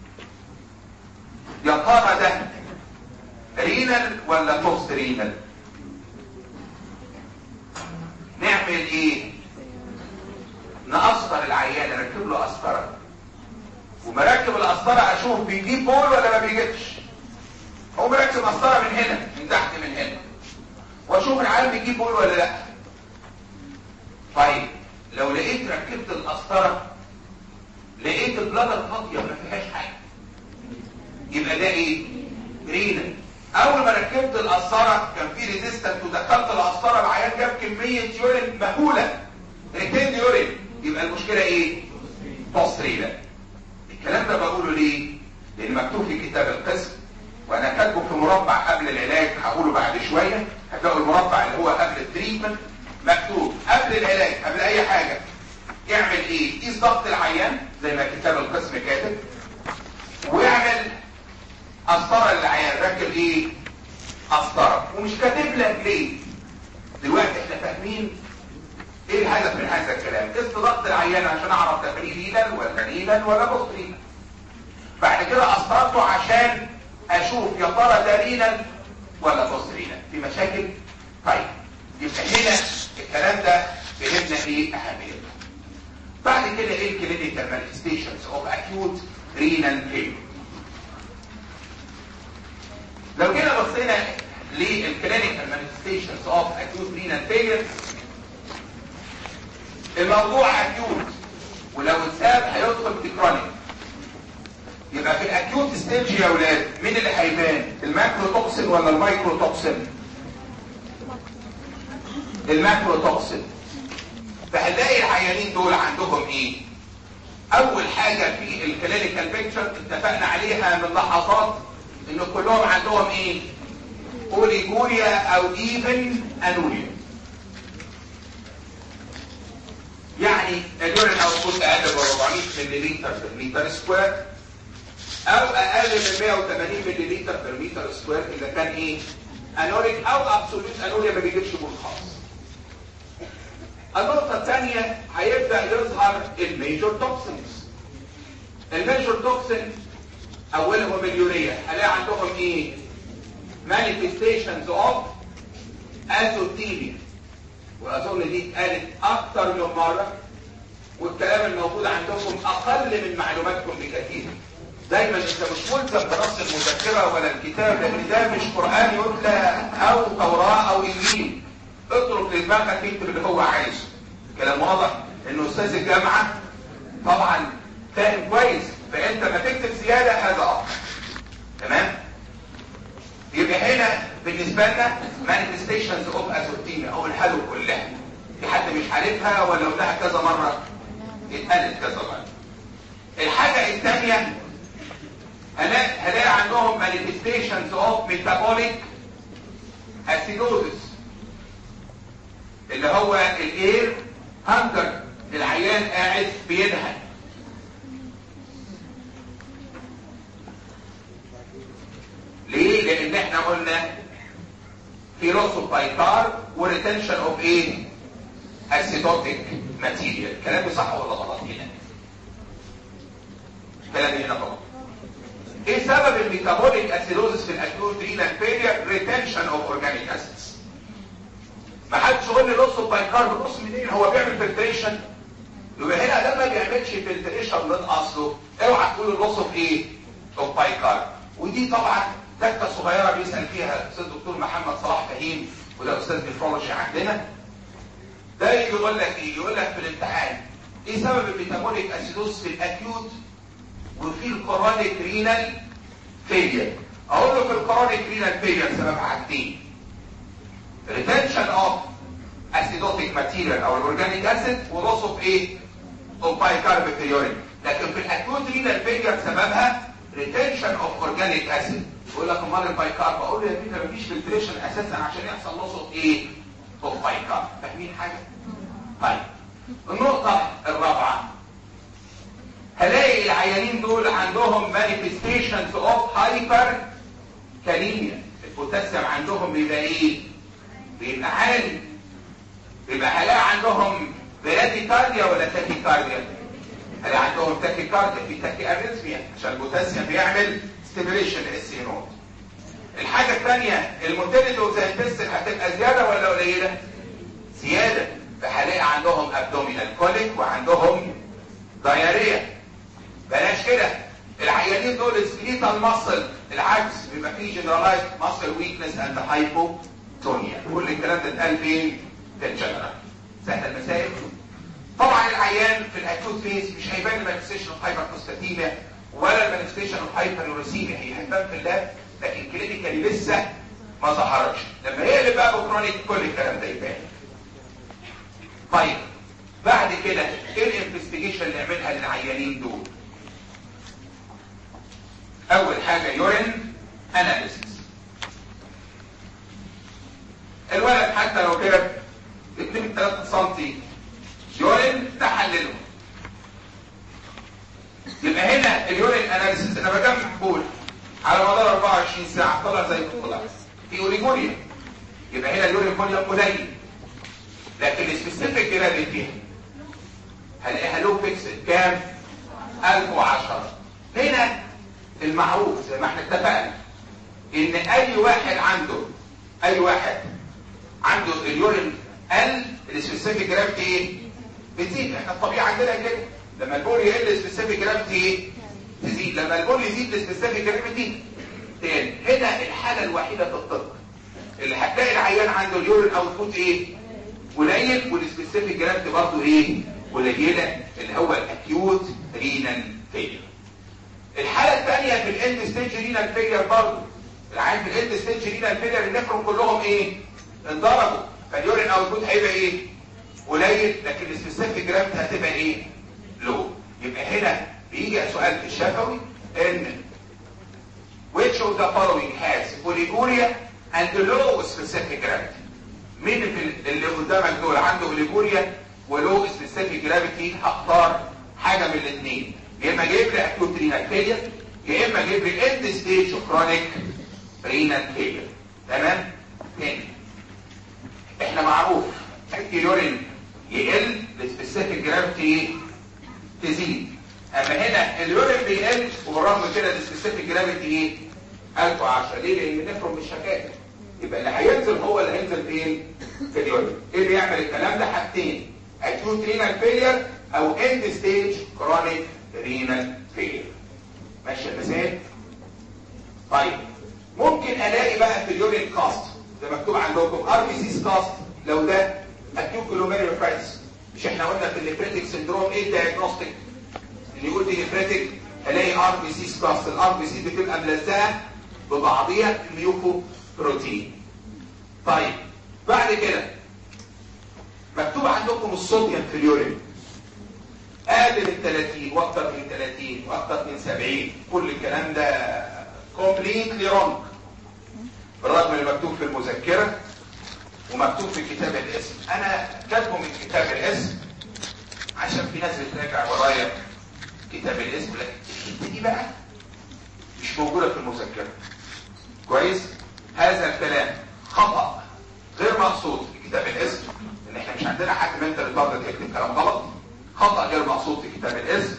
يا ترى ده رينال ولا بوست رينال نعمل ايه نقصر العيان اركب له قسطره ومركب القسطره اشوف بيجيب بول ولا ما بيجيبش هو مركب قسطره من هنا من تحت من هنا واشوف العيان بيجيب بول ولا لا طيب لو لقيت ركبت القسطره لقيت البلادر فاضيه ما فيهاش حاجه يبقى ده ايه رينال اول ما ركبت القسطره كان في ريزيستنت ودخلت القسطره العيان جاب كميه يورين مهوله ريتين يورين يبقى المشكله ايه بوست رينال الكلام ده بقوله ليه لان مكتوب في كتاب القسم وانا كاتبه في مربع قبل العلاج هقوله بعد شويه هتلاقوا المربع اللي هو قبل التريتمنت مكتوب قبل العلاج قبل اي حاجه يعمل ايه قيس ضغط العيان زي ما كتاب القسم كاتب ويعمل قسطره للعيان راكب ايه قسطره ومش كاتب لك ليه دلوقتي احنا فاهمين ايه الهدف من هذا الكلام قست ضغط العيان عشان اعرف ده فري ليدل ولا ليدل ولا بوست ليدل بعد كده قسطرته عشان اشوف يا ترى ده ليدل ولا بوست ليدل في مشاكل طيب يبقى هنا الكلام ده فهمنا ايه اهميته بعد كده ايه الكلينيكال مانيفستيشنز اوف اكيوت رينال فيلير لو جينا بصينا للكلينيكال مانيفستيشنز اوف اكيوت رينال فيلير الموضوع اكيوت ولو اتساب هيدخل في كرونيك يبقى في الاكيوت ستيج يا اولاد مين اللي هيبان الماكرو توكسين ولا المايكرو توكسين الماكرو توكسين فهنلاقي العيانين دول عندهم ايه اول حاجة في الكلينيكال بيكتشر اتفقنا عليها من لحظات ان كلهم عندهم ايه اوليجوريا او ايفن انوريا يعني اليورين اوتبوت اقل ب 400 مللي في المتر سكوير او اقل من 180 مللي في المتر سكوير اذا كان ايه انوريك او ابسولوت انوريا ما بيجيبش بول خالص النقطة الثانية هيبدأ يظهر الميجور توكسينز الميجور توكسين اولهم اليوريا هلاقي عندهم ايه manifestations of azotemia واظن دي اتقالت اكتر من مرة والكلام الموجود عندكم اقل من معلوماتكم بكثير دايما انت مش ملزم بنص المذكرة ولا الكتاب لان ده مش قرآن يتلى او توراة او انجيل اترك لدماغك يكتب اللي هو عايزه كلام واضح ان استاذ الجامعة طبعا فاهم كويس فانت ما تكتب زيادة هذا افضل تمام يبقى هنا بالنسبة لنا manifestations of azotemia او الحلو كلها في حد مش عارفها ولا قلناها كذا مرة اتقالت كذا مرة الحاجة الثانية هلاقي عندهم manifestations of metabolic acidosis اللي هو الاير هانجر العيان قاعد بينهج ليه؟ لان احنا قلنا في لوس اوف بايكار وريتنشن اوف ايه؟ اسيدوتيك ماتيريال كلامي صح ولا غلط هنا؟ كلامي هنا غلط ايه سبب الميتابوليك اسيدوزس في الاكيوت رينال فيلير؟ ريتنشن اوف اورجانيك اسيدز ما حدش يقول لي لوس اوف بايكار بص منين هو بيعمل فلتريشن يبقى هنا ده ما بيعملش فلتريشن من اصله اوعى تقول اللوس اوف ايه؟ اوف بايكار ودي طبعا تكه صغيره بيسال فيها الاستاذ الدكتور محمد صلاح فهيم وده استاذ نفرولوجي عندنا ده يقول لك ايه يقول لك في الامتحان ايه سبب الميتابوليك اسيدوز في الاكيوت وفي الكورونيك رينال فيلير اقول له في الكورونيك رينال فيلير سبب حاجتين ريتنشن اوف اسيدوتيك ماتيريال او الاورجانيك اسيد ولوس اوف ايه اوف بايكارب في اليورين لكن في الاكيوت رينال فيلير سببها ريتنشن اوف اورجانيك اسيد يقول لك امال البايكارب اقول له يا بيتا مفيش فلتريشن اساسا عشان يحصل لوس اوف ايه اوف بايكارب فاهمين حاجه طيب النقطه الرابعه هلاقي العيانين دول عندهم مانيفستيشنز اوف هايبر كاليميا البوتاسيوم عندهم بيبقى ايه بيبقى عالي بيبقى هلاقي عندهم براديكارديا ولا تاكيكارديا هلاقي عندهم تاكيكارديا في تاكي اريثميا عشان البوتاسيوم بيعمل ستيميليشن للسينود الحاجة الثانية المونتينيدو زي البستل هتبقى زيادة ولا قليلة زيادة فهلاقي عندهم ابدومينال كوليك وعندهم دايريا بلاش كده العيانين دول سكليتال ماسل العكس بيبقى فيه جنرالايز ماسل ويكنس اند هايبوتونيا كل الكلام ده اتقال فين في الجنرال سهل المسائل طبعا العيان في الاكيوت فيز مش هيبان المانيفستيشن اوف هايبركوستاتيميا ولا المانيفستيشن اوف هايبرنوريسيميا هي هتبان في اللاب لكن كلينيكالي لسه ما ظهرتش لما هي اللي بقى بكرونيك كل الكلام ده يبان طيب بعد كده ايه الانفستيجيشن اللي نعملها للعيانين دول اول حاجة يورين اناليسيس الولد حتى لو جاب 2 3 سم يورين تحلله يبقى هنا اليورين اناليسيس انا بجمع بول على مدار 24 ساعه طلع زي ما طلع في اوريجوريا يبقى هنا اليورين فوليوم قليل لكن السبيسيفيك جرافيتي هلاقيها لو فيكس كام 1010 هنا المعروف زي ما احنا اتفقنا ان اي واحد عنده اي واحد عنده اليورين قل السبيسيفيك جرافيتي ايه بتزيد احنا الطبيعه عندنا كده لما البول يقل السبيسيفيك جرافيتي ايه تزيد لما البول يزيد السبيسيفيك جرافيتي تاني هنا الحاله الوحيده في الطب اللي هتلاقي العيان عنده اليورين اوتبوت ايه قليل والسبيسيفيك جرافيتي برضه ايه قليله اللي هو الاكيوت رينال فيلير الحاله الثانيه في الاند ستيج رينال فيلير برضه العيان في الاند ستيج رينال فيلير النفرون كلهم ايه انضربوا فاليورين اوتبوت هيبقى ايه قليل لكن السبيسيفيك جرافيتي هتبقى ايه لو يبقى هنا بيجي سؤال في الشفوي ان which of the following has oliguria and low specific gravity مين في اللي قدامك دول عنده اوليجوريا ولو سبيسيفيك جرافيتي هختار حاجه من الاثنين يا اما جايب لي اكيوت رينال فيلير يا اما جايب لي اند ستيج كرونيك رينال فيلير تمام تاني احنا معروف اليورين يقل السبيسيفيك جرافيتي تزيد اما هنا اليورين بيقل وبالرغم من كده السبيسيفيك جرافيتي ايه 1010 ليه لان النفرون مش شغال يبقى اللي هينزل هو اللي هينزل فين في اليورين ايه اللي يعمل الكلام ده حاجتين acute renal failure او end stage chronic renal failure ماشي المثال طيب ممكن الاقي بقى في اليورين كاست زي مكتوب عندكم ار بي سي كاست لو ده acute glomerulonephritis مش احنا قلنا في النفريتك سندروم ايه الدايجنوستيك اللي يقول دي نفريتك الاقي ار بي سي كاست الار بي سي بتبقى ملزقه ببعضيها الميوكو بروتين طيب بعد كده مكتوب عندكم الصوديوم في اليورين اقل من 30 واكتر من 30 واكتر من 70 كل الكلام ده كومبليتلي رونج بالرغم اللي مكتوب في المذكره ومكتوب في كتاب الاسم انا كاتبه من كتاب الاسم عشان في ناس بتراجع ورايا كتاب الاسم لكن الحته دي بقى مش موجوده في المذكره كويس هذا الكلام خطا غير مقصود في كتاب الاسم ان احنا مش عندنا حد منتال برضه يكتب كلام غلط خطا غير مقصود في كتاب الاسم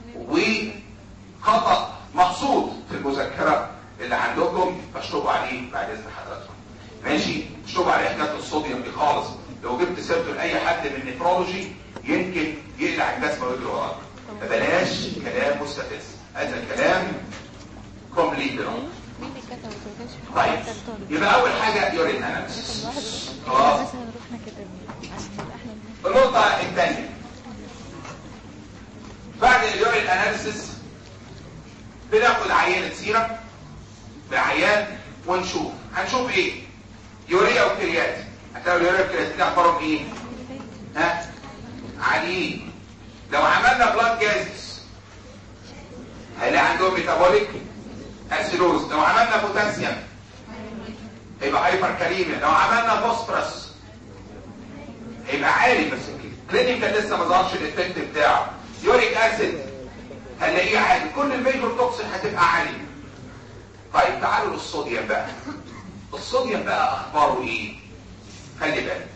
وخطا مقصود في المذكره اللي عندكم فاشطبوا عليه بعد اذن حضراتكم ماشي اشطبوا عليه حكايه الصوديوم دي خالص لو جبت سيرته لاي حد من النفرولوجي يمكن يقلع الجسم ويجري وراك فبلاش كلام مستفز هذا الكلام كومبليت رونج طيب يبقى اول حاجه يورين اناليسيس خلاص النقطه الثانيه بعد اليورين اناليسيس بناخد عينه سيرم بعيان ونشوف هنشوف ايه يوريا وكريات هتلاقوا اليوريا والكرياتين اخبارهم ايه ها عاليين لو عملنا بلاد جازز هيلاقي عندهم ميتابوليك اسيروز لو عملنا بوتاسيوم هيبقى هايبر كاليميا لو عملنا فوسفورس هيبقى عالي بس كلينيكال لسه ما ظهرش الايفكت بتاعه يوريك اسيد هنلاقيه عالي كل الميجور توكسين هتبقى عاليه طيب تعالوا للصوديوم بقى الصوديوم بقى اخباره ايه خلي بالك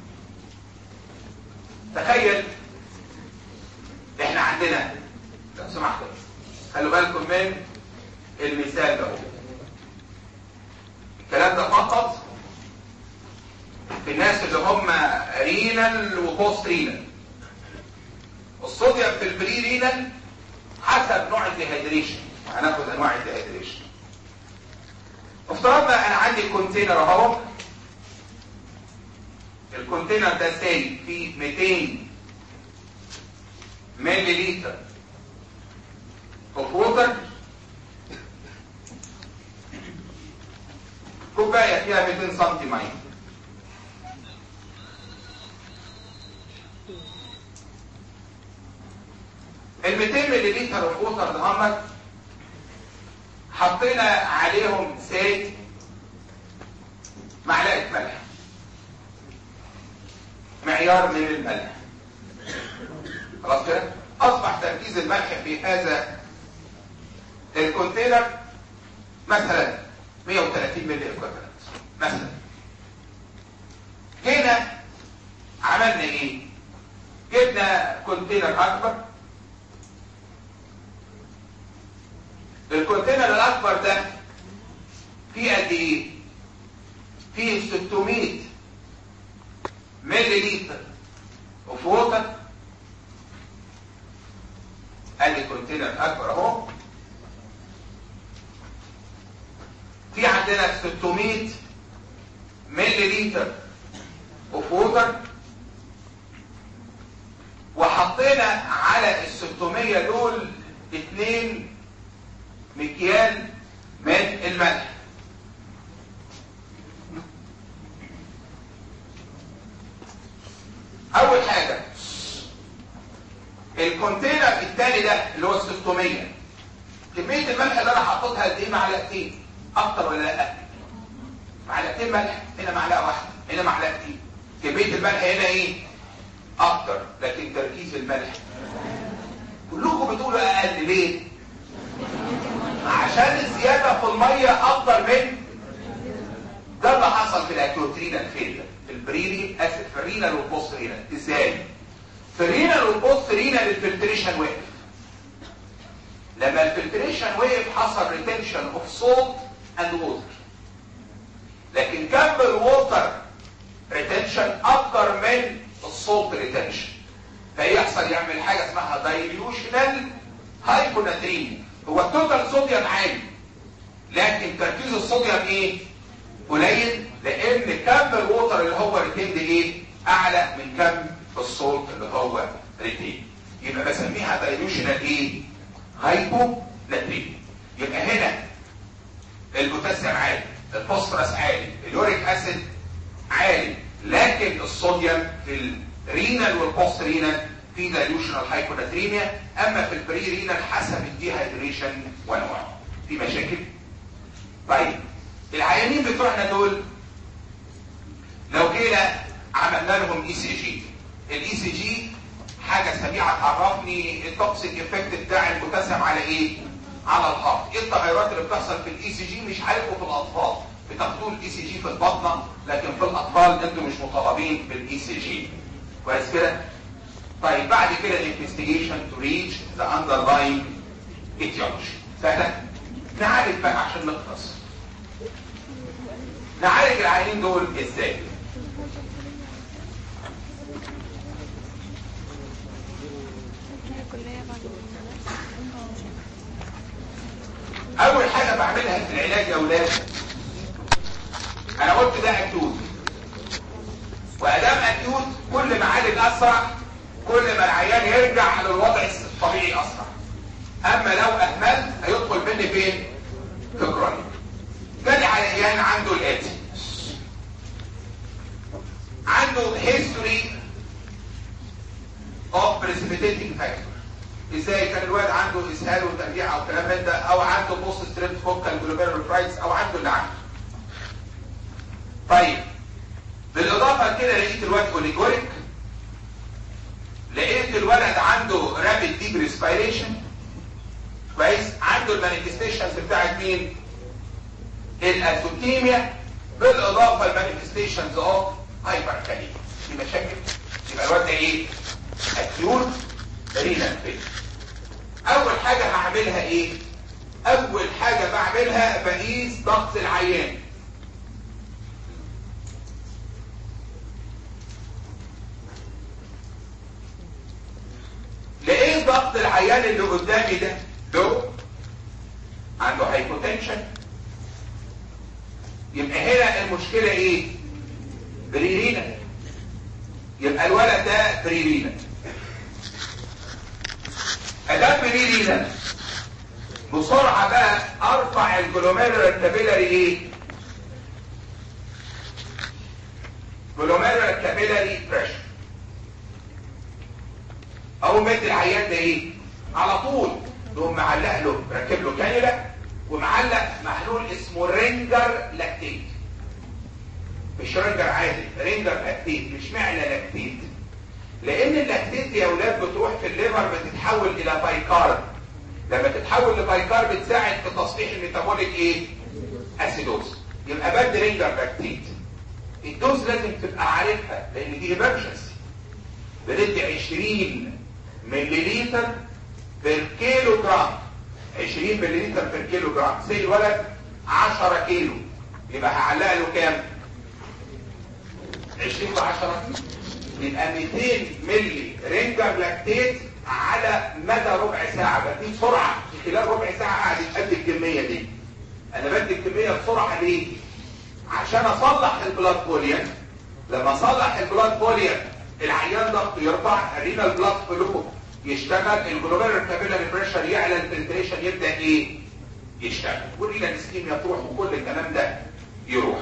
تخيل احنا عندنا لو سمحتوا خلوا بالكم من المثال ده الكلام ده فقط في الناس اللي هم رينال وبوست رينال الصوديوم في البري رينال حسب نوع الديهيدريشن هناخد انواع الديهيدريشن افترضنا انا عندي كونتينر اهو الكونتينر ده سايب فيه 200 ملي لتر اوف ووتر كوبايه فيها 200 سم ميه ال 200 ملي لتر اوف ووتر ده هم حطينا عليهم سي معلقه ملح معيار من الملح خلاص كده اصبح تركيز الملح في هذا الكونتينر مثلا 130 مللي اكويفالنت مثلا هنا عملنا ايه جبنا كونتينر اكبر الكونتينر الاكبر ده فيه قد ايه فيه 600 ملي لتر اوف ووتر ادي كونتينر اكبر اهو في عندنا 600 ملي لتر اوف ووتر وحطينا على ال 600 دول اتنين مكيال من الملح اول حاجة الكونتينر الثاني ده اللي هو 600 كمية الملح اللي انا حطيتها قد ايه معلقتين اكتر ولا لا معلقتين ملح هنا معلقة واحدة هنا معلقتين كمية الملح هنا ايه اكتر لكن تركيز الملح كلكم بتقولوا اقل ليه عشان الزيادة في المية اكتر من ده اللي حصل في الاكيوترينال فيلر في البريري اسف في الرينال والبوست رينال ازاي في الرينال والبوست رينال الفلتريشن وقف لما الفلتريشن وقف حصل ريتنشن اوف سولت اند ووتر لكن كم الووتر ريتنشن اكتر من السولت ريتنشن فيحصل يعمل حاجه اسمها دايليوشنال هايبوناتريميا هو التوتال صوديوم عالي لكن تركيز الصوديوم ايه قليل لان كم الووتر اللي هو ريتيند ايه اعلى من كم السولت اللي هو ريتيند يبقى بسميها دايليوشنال ايه هايبوناتريميا يبقى هنا البوتاسيوم عالي الفوسفورس عالي اليوريك اسيد عالي لكن الصوديوم في الرينال والبوست رينال في دايلوشنال هايبوناتريميا اما في البري رينال حسب الديهايدريشن ونوعه في مشاكل طيب العيانين بتوعنا دول لو جينا عملنا لهم اي سي جي الاي سي جي حاجه سريعه تعرفني التوكسيك افكت بتاع البوتاسيوم على ايه على الهارت ايه التغيرات اللي بتحصل في الاي سي جي مش عارفه في الاطفال بتاخدوه الاي سي جي في البطنه لكن في الاطفال انتوا مش مطالبين بالاي سي جي كويس كده طيب بعد كده الانفستيجيشن تو ريتش ذا اندرلاين ايتيولوجي سهله نعالج بقى عشان نخلص نعالج العيانين دول ازاي اول حاجه بعملها في العلاج يا اولاد انا قلت ده اكيوت وادام اكيوت كل ما عالج اسرع كل ما العيان يرجع للوضع الطبيعي اسرع اما لو اهملت هيدخل مني فين في كرونيك جالي عيان عنده الاتي عنده هيستوري اوف بريسبيتيتنج فاكتور ازاي كان الواد عنده اسهال وترجيع او كلام من ده او عنده بوست ستريب فوكال جلوبيرال او عنده اللي عنده طيب بالاضافه لكده لقيت الواد اوليجوريك لقيت الولد عنده رابيد ديب ريسبيريشن كويس عنده المانيفستيشنز بتاعت مين الاسوتيميا بالاضافه للمانيفستيشنز اوف هايبركاليميا دي مشاكل يبقى الواد ده ايه اكيوت رينال فيل اول حاجه هعملها ايه اول حاجه بعملها بقيس ضغط العيان لقيت ضغط العيان اللي قدامي ده لو عنده هايبوتنشن يبقى هنا المشكله ايه بريرينا يبقى الولد ده بريرينا ادام بريرينا بسرعه بقى ارفع الجلوميرولار كابيلاري ايه جلوميرولار كابيلاري بريشر اول ما يدي العيان ده ايه على طول يقوم معلق له ركب له كانيولا ومعلق محلول اسمه رينجر لاكتيت مش رينجر عادي رينجر لاكتيت مش معنى لاكتيت لان اللاكتيت يا اولاد بتروح في الليفر بتتحول الى بايكارب لما تتحول لبايكار بتساعد في تصليح الميتابوليك ايه اسيدوز يبقى بدي رينجر لاكتيت الدوز لازم تبقى عارفها لان دي ايمرجنسي بندي 20 ملليلتر بير كيلو جرام 20 ملليلتر بير كيلو جرام سي الولد 10 كيلو يبقى هعلق له كام 20 ب 10 يبقى 200 مللي رينجر لاكتيت على مدى ربع ساعة بدي بسرعة في خلال ربع ساعة قاعد يتقد الكمية دي انا بدي الكمية بسرعة ليه عشان اصلح البلاد فوليوم لما اصلح البلاد فوليوم العيان ضغطه يرفع الرينال بلاد فلو يشتغل الجلوبيرال كابيلاري بريشر يعلى الفلتريشن يبدا ايه يشتغل والرينال اسكيميا تروح وكل الكلام ده يروح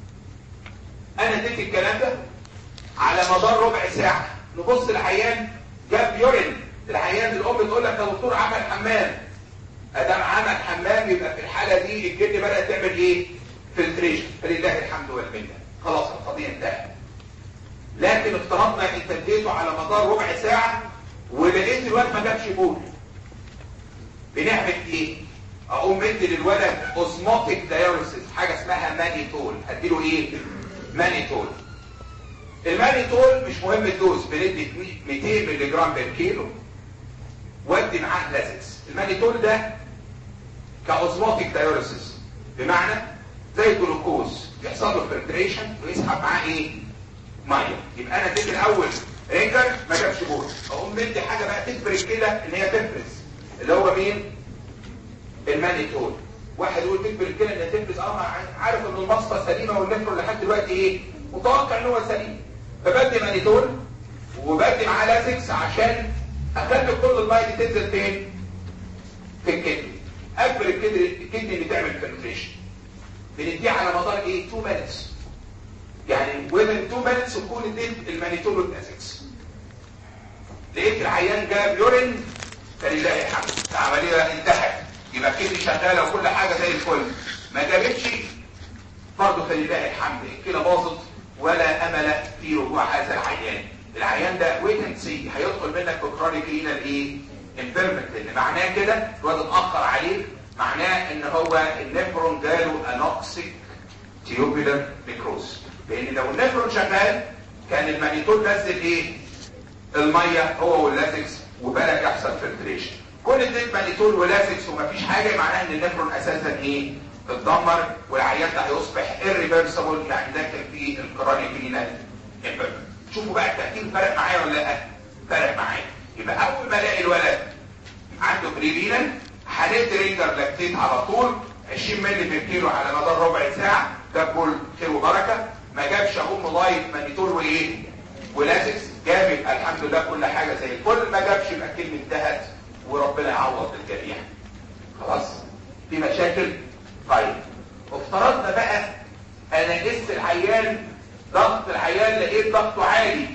انا اديت الكلام ده على مدار ربع ساعه نبص العيان جاب يورين العيان الام تقول لك يا دكتور عمل حمام ادام عمل حمام يبقى في الحاله دي الجلد بدات تعمل ايه فلتريشن فلله الحمد والمنه خلاص القضيه انتهت لكن افترضنا انت اديته على مدار ربع ساعه ولقيت الولد ما جابش بول بنعمل ايه اقوم مدي للولد اوزموتيك دايوريسيس حاجه اسمها مانيتول اديله ايه مانيتول المانيتول مش مهم الدوز بندي 200 مللي جرام بالكيلو وادي معاه لازكس المانيتول ده كاوزموتيك دايوريسيس بمعنى زي الجلوكوز يحصل له فلتريشن ويسحب معاه ايه ميه يبقى انا اديت الاول رينجر ما جابش بول اقوم مدي حاجه بقى تجبر الكلى ان هي تفرز اللي هو مين المانيتول واحد يقول تجبر الكلى ان تفرز اه عارف ان المصفى سليمه والنفر لحد دلوقتي ايه متوقع ان هو سليم فبدي مانيتول وبدي معاه لازكس عشان اخلي كل الميه دي تنزل فين في الكدني اجبر الكدني الكدني اللي تعمل فلتريشن بنديه على مدار ايه 2 minutes يعني within 2 minutes تكون اديت المانيتول واللازكس لقيت العيان جاب يورين فلله الحمد العمليه انتهت يبقى الكدني شغاله وكل حاجه زي الفل ما جابتش برضه فلله الحمد الكلى باظت ولا امل في رجوع هذا العيان العيان ده ويت اند سي هيدخل منك في كرونيك رينال ايه امبيرمنت لان معناه كده الواد اتاخر عليك معناه ان هو النفرون جاله انوكسيك تيوبولار نيكروز لان لو النفرون شغال كان المانيتول نزل ايه الميه هو واللازكس وبدا يحصل فلتريشن كل اديت مانيتول ولازكس ومفيش حاجه معناها ان النفرون اساسا ايه اتدمر والعيان ده هيصبح irreversible يعني داخل في الكرونيك رينال امبيرمنت شوفوا بقى الترتيب فرق معايا ولا لا فرق معايا يبقى اول ما الاقي الولد عنده بريرينال هندي رينجر لاكتيت على طول 20 مللي في الكيلو على مدار ربع ساعه ده كل خير وبركه ما جابش اقوم لايت مانيتور وايه ولازكس جاب الحمد لله كل حاجه زي الفل ما جابش يبقى الكلمه انتهت وربنا يعوض الجميع خلاص في مشاكل طيب افترضنا بقى انا قست العيان ضغط العيان لقيت ضغطه عالي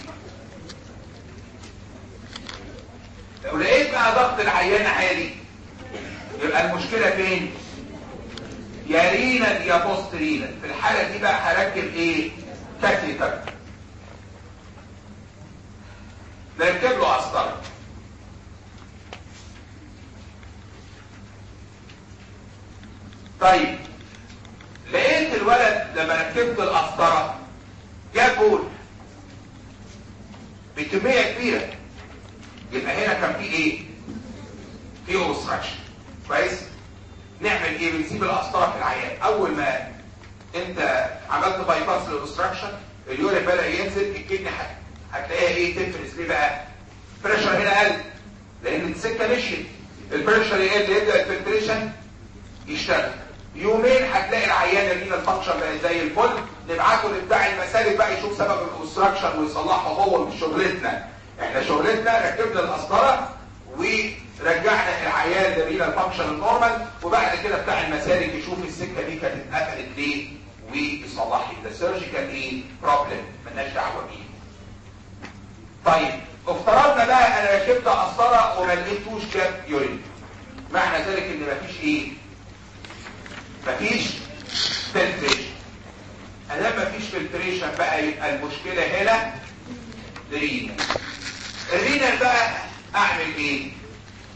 لو لقيت بقى ضغط العيان عالي يبقى المشكلة فين يا رينال يا بوست رينال في الحالة دي بقى هركب ايه كاتيتر نركب له قسطرة طيب لقيت الولد لما ركبت القسطرة جاب بول بكمية كبيرة يبقى هنا كان في ايه في اوبستراكشن كويس نعمل ايه بنسيب القسطره في العيان اول ما انت عملت باي باس للاوبستراكشن اليورين بدا ينزل الكدني هتلاقيها ايه تفرز ليه بقى بريشر هنا قل لان السكه مشيت البريشر يقل يبدا الفلتريشن يشتغل يومين هتلاقي العيان الرينا الفانكشن بقى زي الفل نبعته لبتاع المسالك بقى يشوف سبب الاوبستراكشن ويصلحه هو مش شغلتنا احنا شغلتنا ركبنا القسطره ورجعنا العيان لرينا الفانكشن النورمال وبعد كده بتاع المسالك يشوف السكه دي كانت اتقفلت ليه ويصلحها ده سيرجيكال ايه بروبلم مالناش دعوه بيه طيب افترضنا بقى انا ركبت قسطره وما لقيتوش كاب يورين معنى ذلك ان مفيش ايه مفيش فلتريشن ادام مفيش فلتريشن بقى يبقى المشكله هنا رينا الرينا بقى اعمل ايه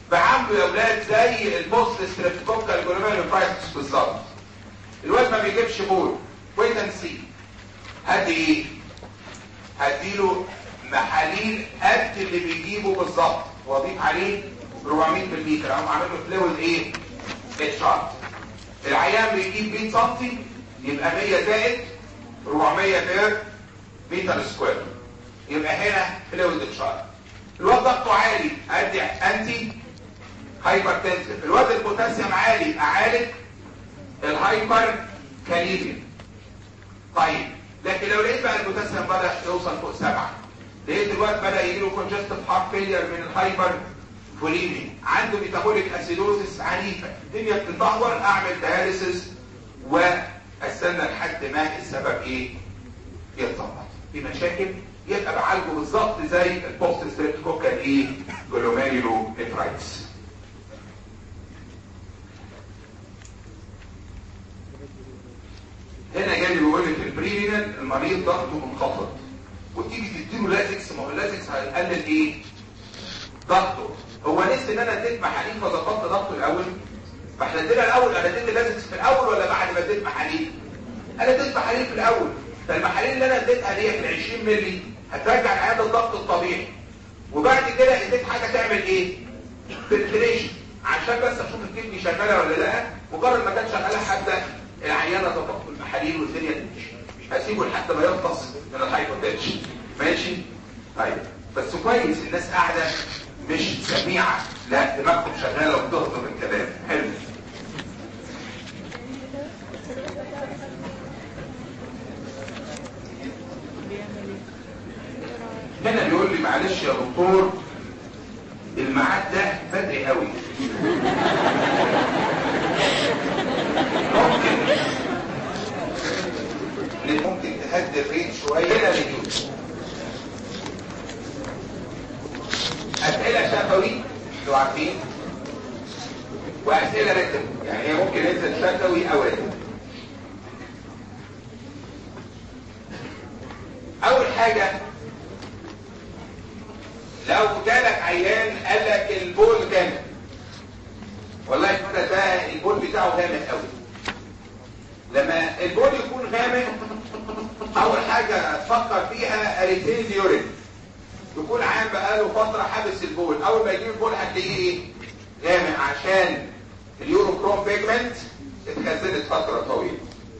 بعامله يا اولاد زي البوست ستريبتوكوكال جلوميرولوفرايتس بالظبط الواد ما بيجيبش بول ويت اند سي هدي ايه هديله محاليل قد اللي بيجيبه بالظبط واضيف عليه 400 مللي اقوم عامل له فلويد ايه اتشارت العيان بيجيب 100 سم يبقى 100 زائد 400 بير متر سكوير يبقى هنا فلويد اتشارت الواد ضغطه عالي ادي انتي هايبر تنسف الواد البوتاسيوم عالي اعالج الهايبر كاليميا طيب لكن لو لقيت بقى البوتاسيوم بدا يوصل فوق سبعة لقيت الواد بدا يجيله كونجستيف هارت فيلير من الهايبر فوليميا عنده ميتابوليك اسيدوزس عنيفه الدنيا بتتدهور اعمل دياليسيس واستنى لحد ما السبب ايه يتظبط في مشاكل يبقى بعالجه بالظبط زي البوست ستريبتوكوكال ايه جلوميريلو نفرايتس هنا جاي بيقول لك البريمينال المريض ضغطه منخفض وتيجي تديله لازكس ما هو اللازكس هيقلل ايه ضغطه هو نسي ان انا اديت محاليل فظبطت ضغطه الاول ما احنا ادينا الاول انا اديت لازكس في الاول ولا بعد ما اديت محاليل انا اديت محاليل في الاول فالمحاليل اللي انا اديتها دي ال 20 مللي هترجع العيان الضغط الطبيعي وبعد كده اديت حاجه تعمل ايه فلتريشن عشان بس اشوف الكدني شغاله ولا لا مجرد ما كانت شغاله هبدا العيانه تضغط المحاليل والدنيا تمشي مش هسيبه لحد ما ينقص من الهايبوتنشن ماشي طيب بس كويس الناس قاعده مش سميعه لا دماغهم شغاله وبتهضم الكلام حلو هنا بيقول لي معلش يا دكتور الميعاد ده بدري قوي ممكن ممكن تهدي الريت شويه هنا بيجي اسئله شفوي انتوا عارفين واسئله رتم يعني هي ممكن ينزل شفوي او رتم اول حاجه لو جالك عيان قال لك البول جامد والله كده ده البول بتاعه غامق قوي لما البول يكون غامق اول حاجه تفكر فيها اريتين يورين يكون عام بقاله فتره حابس البول اول ما يجيب البول هتلاقيه ايه غامق عشان اليوروكروم بيجمنت اتخزنت فتره طويله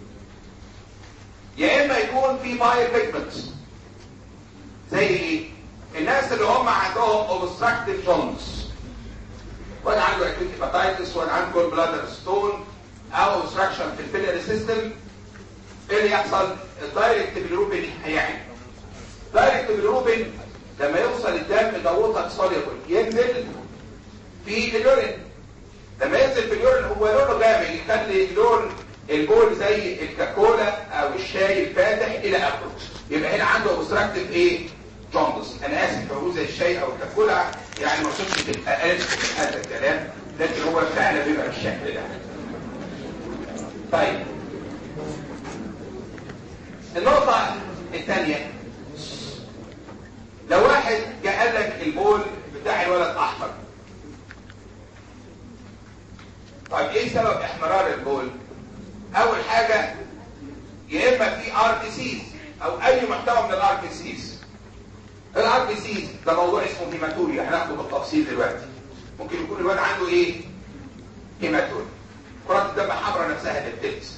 يا اما يكون في بايل بيجمنت زي ايه الناس اللي هم عندهم اوبستراكتيف جونز ولا عنده اكيوت هيباتايتس ولا عنده جول بلادر ستون او اوبستراكشن في البيلاري سيستم ايه اللي يحصل الدايركت بالروبين هيعلى دايركت بالروبين لما يوصل الدم ده ووتر سوليبل ينزل في اليورين لما ينزل في اليورين هو لونه غامق يخلي لون البول زي الكاكولا او الشاي الفاتح الى اخره يبقى هنا عنده اوبستراكتيف ايه جوندس انا اسف بقول زي الشاي او الكاكولا يعني ما اقصدش تبقى الف هذا الكلام لكن هو فعلا بيبقى بالشكل ده طيب النقطة الثانية لو واحد جاء قال لك البول بتاع الولد احمر طيب ايه سبب احمرار البول اول حاجة يا اما في ار بي سيز او اي محتوى من الار بي سيز الار بي سيز ده موضوع اسمه هيماتوريا هناخده بالتفصيل دلوقتي ممكن يكون الولد عنده ايه هيماتوريا كرات الدم حمراء نفسها تبتلس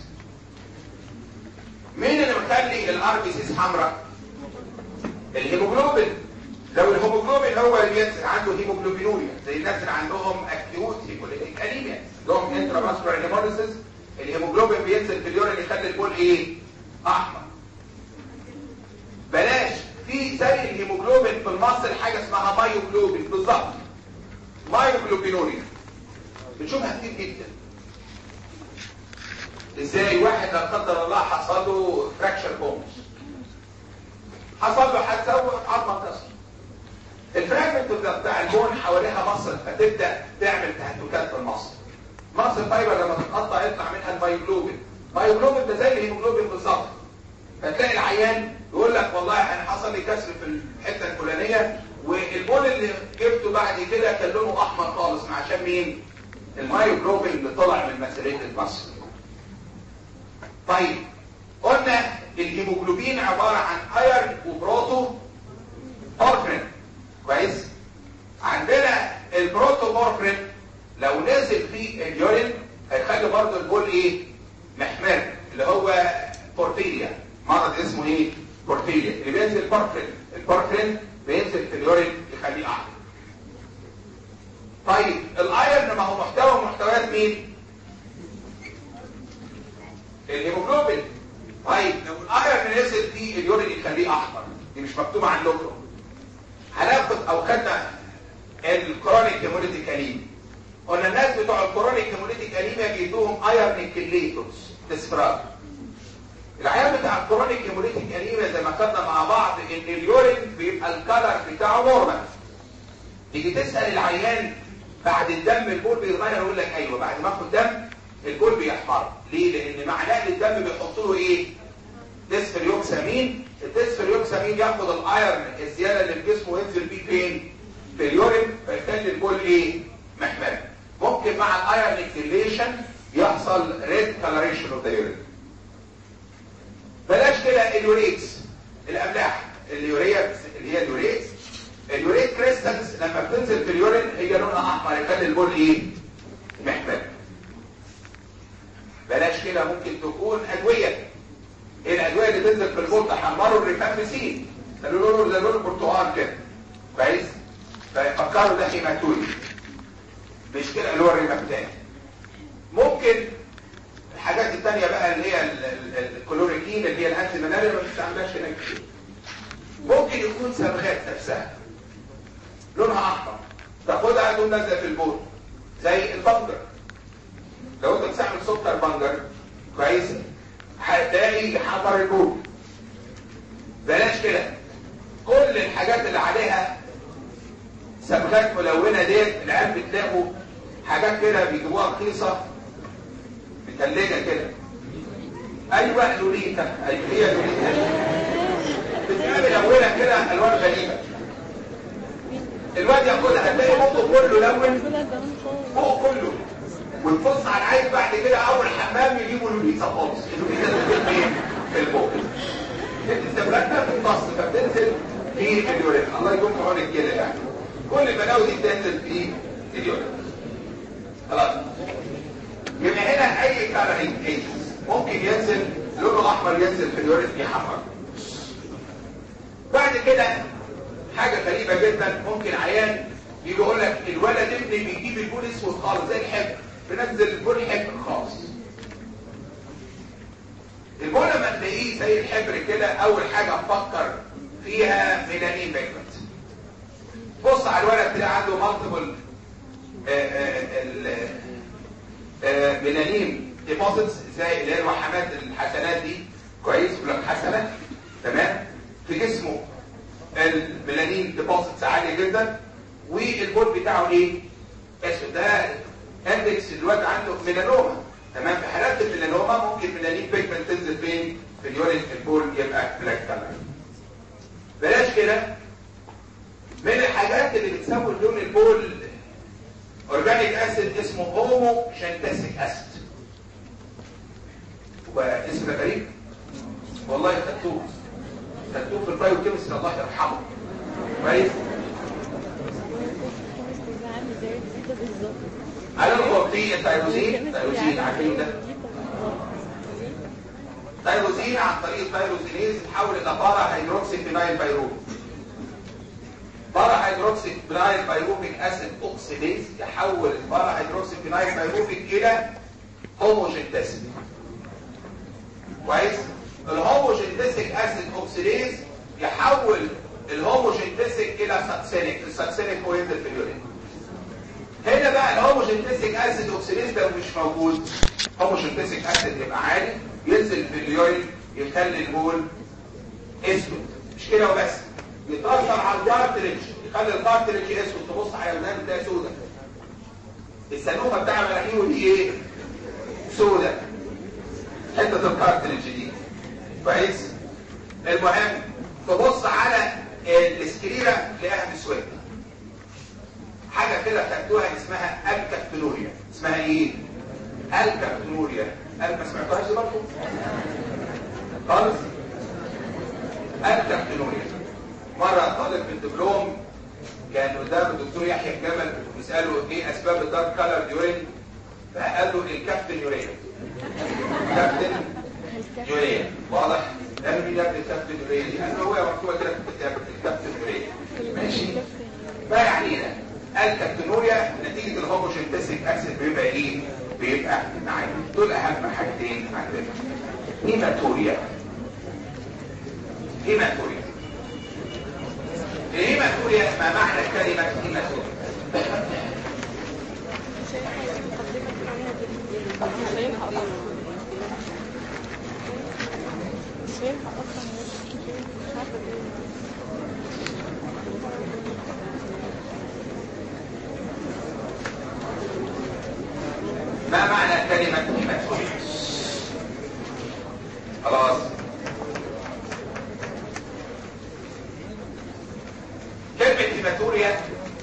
مين اللي مخلي الار بي سيز حمراء الهيموجلوبين لو الهيموجلوبين هو اللي بينزل عنده هيموجلوبينوريا زي الناس اللي عندهم اكيوت هيموليتيك انيميا عندهم انترافاسكولار هيموليسيس الهيموجلوبين بينزل في اليورين يخلي البول ايه احمر بلاش في زي الهيموجلوبين في المصل حاجه اسمها مايوجلوبين بالظبط مايوجلوبينوريا بنشوفها كتير جدا ازاي واحد لا قدر الله حصل له فراكشر بونز حصل له حادثه وعظمه اتكسر الفراجمنت بتاع البون حواليها مصل فتبدا تعمل تهتكات في المصل مصل فايبر لما تتقطع يطلع منها المايوجلوبين المايوجلوبين ده زي الهيموجلوبين بالظبط فتلاقي العيان يقول لك والله انا حصل لي كسر في الحته الفلانيه والبول اللي جبته بعد كده كان لونه احمر خالص عشان مين المايوجلوبين اللي طلع من مسيريه المصل طيب قلنا الهيموجلوبين عباره عن ايرن وبروتو بورفرين كويس عندنا البروتو بورفرين لو نزل في اليورين هيخلي برضه البول ايه محمر اللي هو بورفيريا مرض اسمه ايه بورفيريا اللي بينزل بورفرين البورفرين بينزل في اليورين يخليه احمر طيب الايرن ما هو محتوى محتويات مين الهيموجلوبين طيب لو الايرن نزل في اليورين يخليه احمر دي مش مكتوبه عندكم هناخد او خدنا الكرونيك هيموليتيك انيميا قلنا الناس بتوع الكرونيك هيموليتيك انيميا بيدوهم ايرن كليتوس تسفراد العيان بتاع الكرونيك هيموليتيك انيميا زي ما خدنا مع بعض ان اليورين بيبقى الكلر بتاعه نورمال تيجي تسال العيان بعد الدم البول بيتغير يقول لك ايوه بعد ما اخد دم البول بيحمر ليه لان مع نقل الدم بيحطوا له ايه ديسفريوكسامين الديسفريوكسامين ياخد الايرن الزياده اللي في جسمه وينزل بيه فين في اليورين فيخلي البول ايه محمر ممكن مع الايرن اكتيفيشن يحصل ريد كالريشن اوف ذا يورين بلاش كده اليوريكس الاملاح اليوريا اللي هي اليوريكس اليوريك كريستالز لما بتنزل في اليورين هي لونها احمر يخلي البول ايه محمر بلاش كده ممكن تكون ادويه ايه الادويه اللي تنزل في البول تحمروا الريفامبسين خلوا لونه زي لون البرتقال كده كويس فيفكروا ده هيماتوري مش كده اللي هو الريفامبتان ممكن الحاجات التانية بقى اللي هي الكلوريكين اللي هي الانتي ماناريا ما بتستعملهاش هناك كتير ممكن يكون صبغات نفسها لونها احمر تاخدها تقوم نازله في البول زي البنجر لو انت بتستعمل سكر بنجر كويس هتلاقي حمر البول بلاش كده كل الحاجات اللي عليها صبغات ملونه ديت العيال بتلاقوا حاجات كده بيجيبوها رخيصه متلجه كده ايوه لوليتا ايوه هي لوليتا بتعمل اولها كده الوان غريبه الواد ياخدها هتلاقي بقه كله لون بقه كله وتبص على العين بعد كده اول حمام يجيبوا لوليتا خالص اللوليتا تنزل فين في البوق السبلاتها بتمتص فبتنزل في اليورين الله يكون في عونك كده يعني كل البلاوي دي بتنزل في اليورين خلاص يبقى هنا اي كارين ايجنس ممكن ينزل لونه احمر ينزل في اليورين يحمر بعد كده حاجة غريبة جدا ممكن عيان يجي يقول لك الولد ابني بيجيب البول اسود خالص زي الحبر بنزل البول حبر خالص البول لما تلاقيه زي الحبر كده اول حاجة افكر فيها ميلانين بيجمنت بص على الولد تلاقي عنده مالتيبل ميلانين ديبوزيتس زي اللي هي الوحمات الحسنات دي كويس ولك حسنه تمام في جسمه الميلانين ديبوزيتس عاليه جدا والبول بتاعه ايه اسود ده اندكس الواد عنده ميلانوما تمام في حالات الميلانوما ممكن ميلانين بيجمنت تنزل فين في اليورين البول يبقى بلاك كلر بلاش كده من الحاجات اللي بتسوي لون البول اورجانيك اسيد اسمه هومو شانتاسيك اسيد واسم غريب والله خدتوه خدتوه في البايو كيمستري الله يرحمه كويس على الخطية تايروزين تايروزين عارفين ده تايروزين عن طريق التايروزينيز يتحول الى بارا هيدروكسي فينايل بايروبيك بارا هيدروكسي فينايل بايروبيك اسيد اوكسيديز يحول البارا هيدروكسي فينايل بايروبيك الى هوموجينتاسيك كويس الهوموجينتاسيك اسيد اوكسيديز يحول الهوموجينتاسيك الى ساكسينيك الساكسينيك هو ينزل في اليورين هنا بقى الهوموجينتاسيك اسيد اوكسيديز ده مش موجود هوموجينتاسيك اسيد يبقى عالي ينزل في اليورين يخلي البول اسود مش كده وبس يتأثر على الكارتريج يخلي الكارتريج اسود تبص على الودان تلاقيها سودة السنوفة بتاع مناخيره دي ايه؟ سودة حتة الكارتريج دي كويس؟ المهم تبص على السكريرة تلاقيها مسودة حاجة كده خدتوها اسمها الكابتنوريا اسمها ايه؟ الكابتنوريا قال ما سمعتوهاش برضه؟ خالص الكابتنوريا مرة طالب في الدبلوم كان قدام الدكتور يحيى الجمل بيسأله ايه اسباب الدارك كالر يورين فقال له الكابتن يوريا كابتن يوريا واضح قال مين يا ابني الكابتن يوريا دي قال له هو مكتوبه كده في الكتاب الكابتن يوريا ماشي ما يعنينا الكابتنوريا نتيجه الهوموسينتيسيك اسيد بيبقى ايه بيبقى معانا دول اهم حاجتين عندنا هيماتوريا هيماتوريا الهيماتوريا ما معنى كلمه هيماتوريا مش هينفع اصلا مش هينفع اصلا مش عارفه ايه ما معنى كلمة هيماتوريا خلاص كلمة هيماتوريا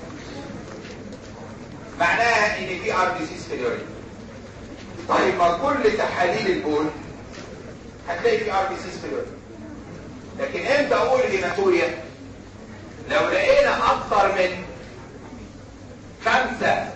معناها ان في ار دي سيس في اليورين طيب ما كل تحاليل البول هتلاقي في ار دي سيس في اليورين لكن امتى اقول هيماتوريا لو لقينا اكثر من خمسة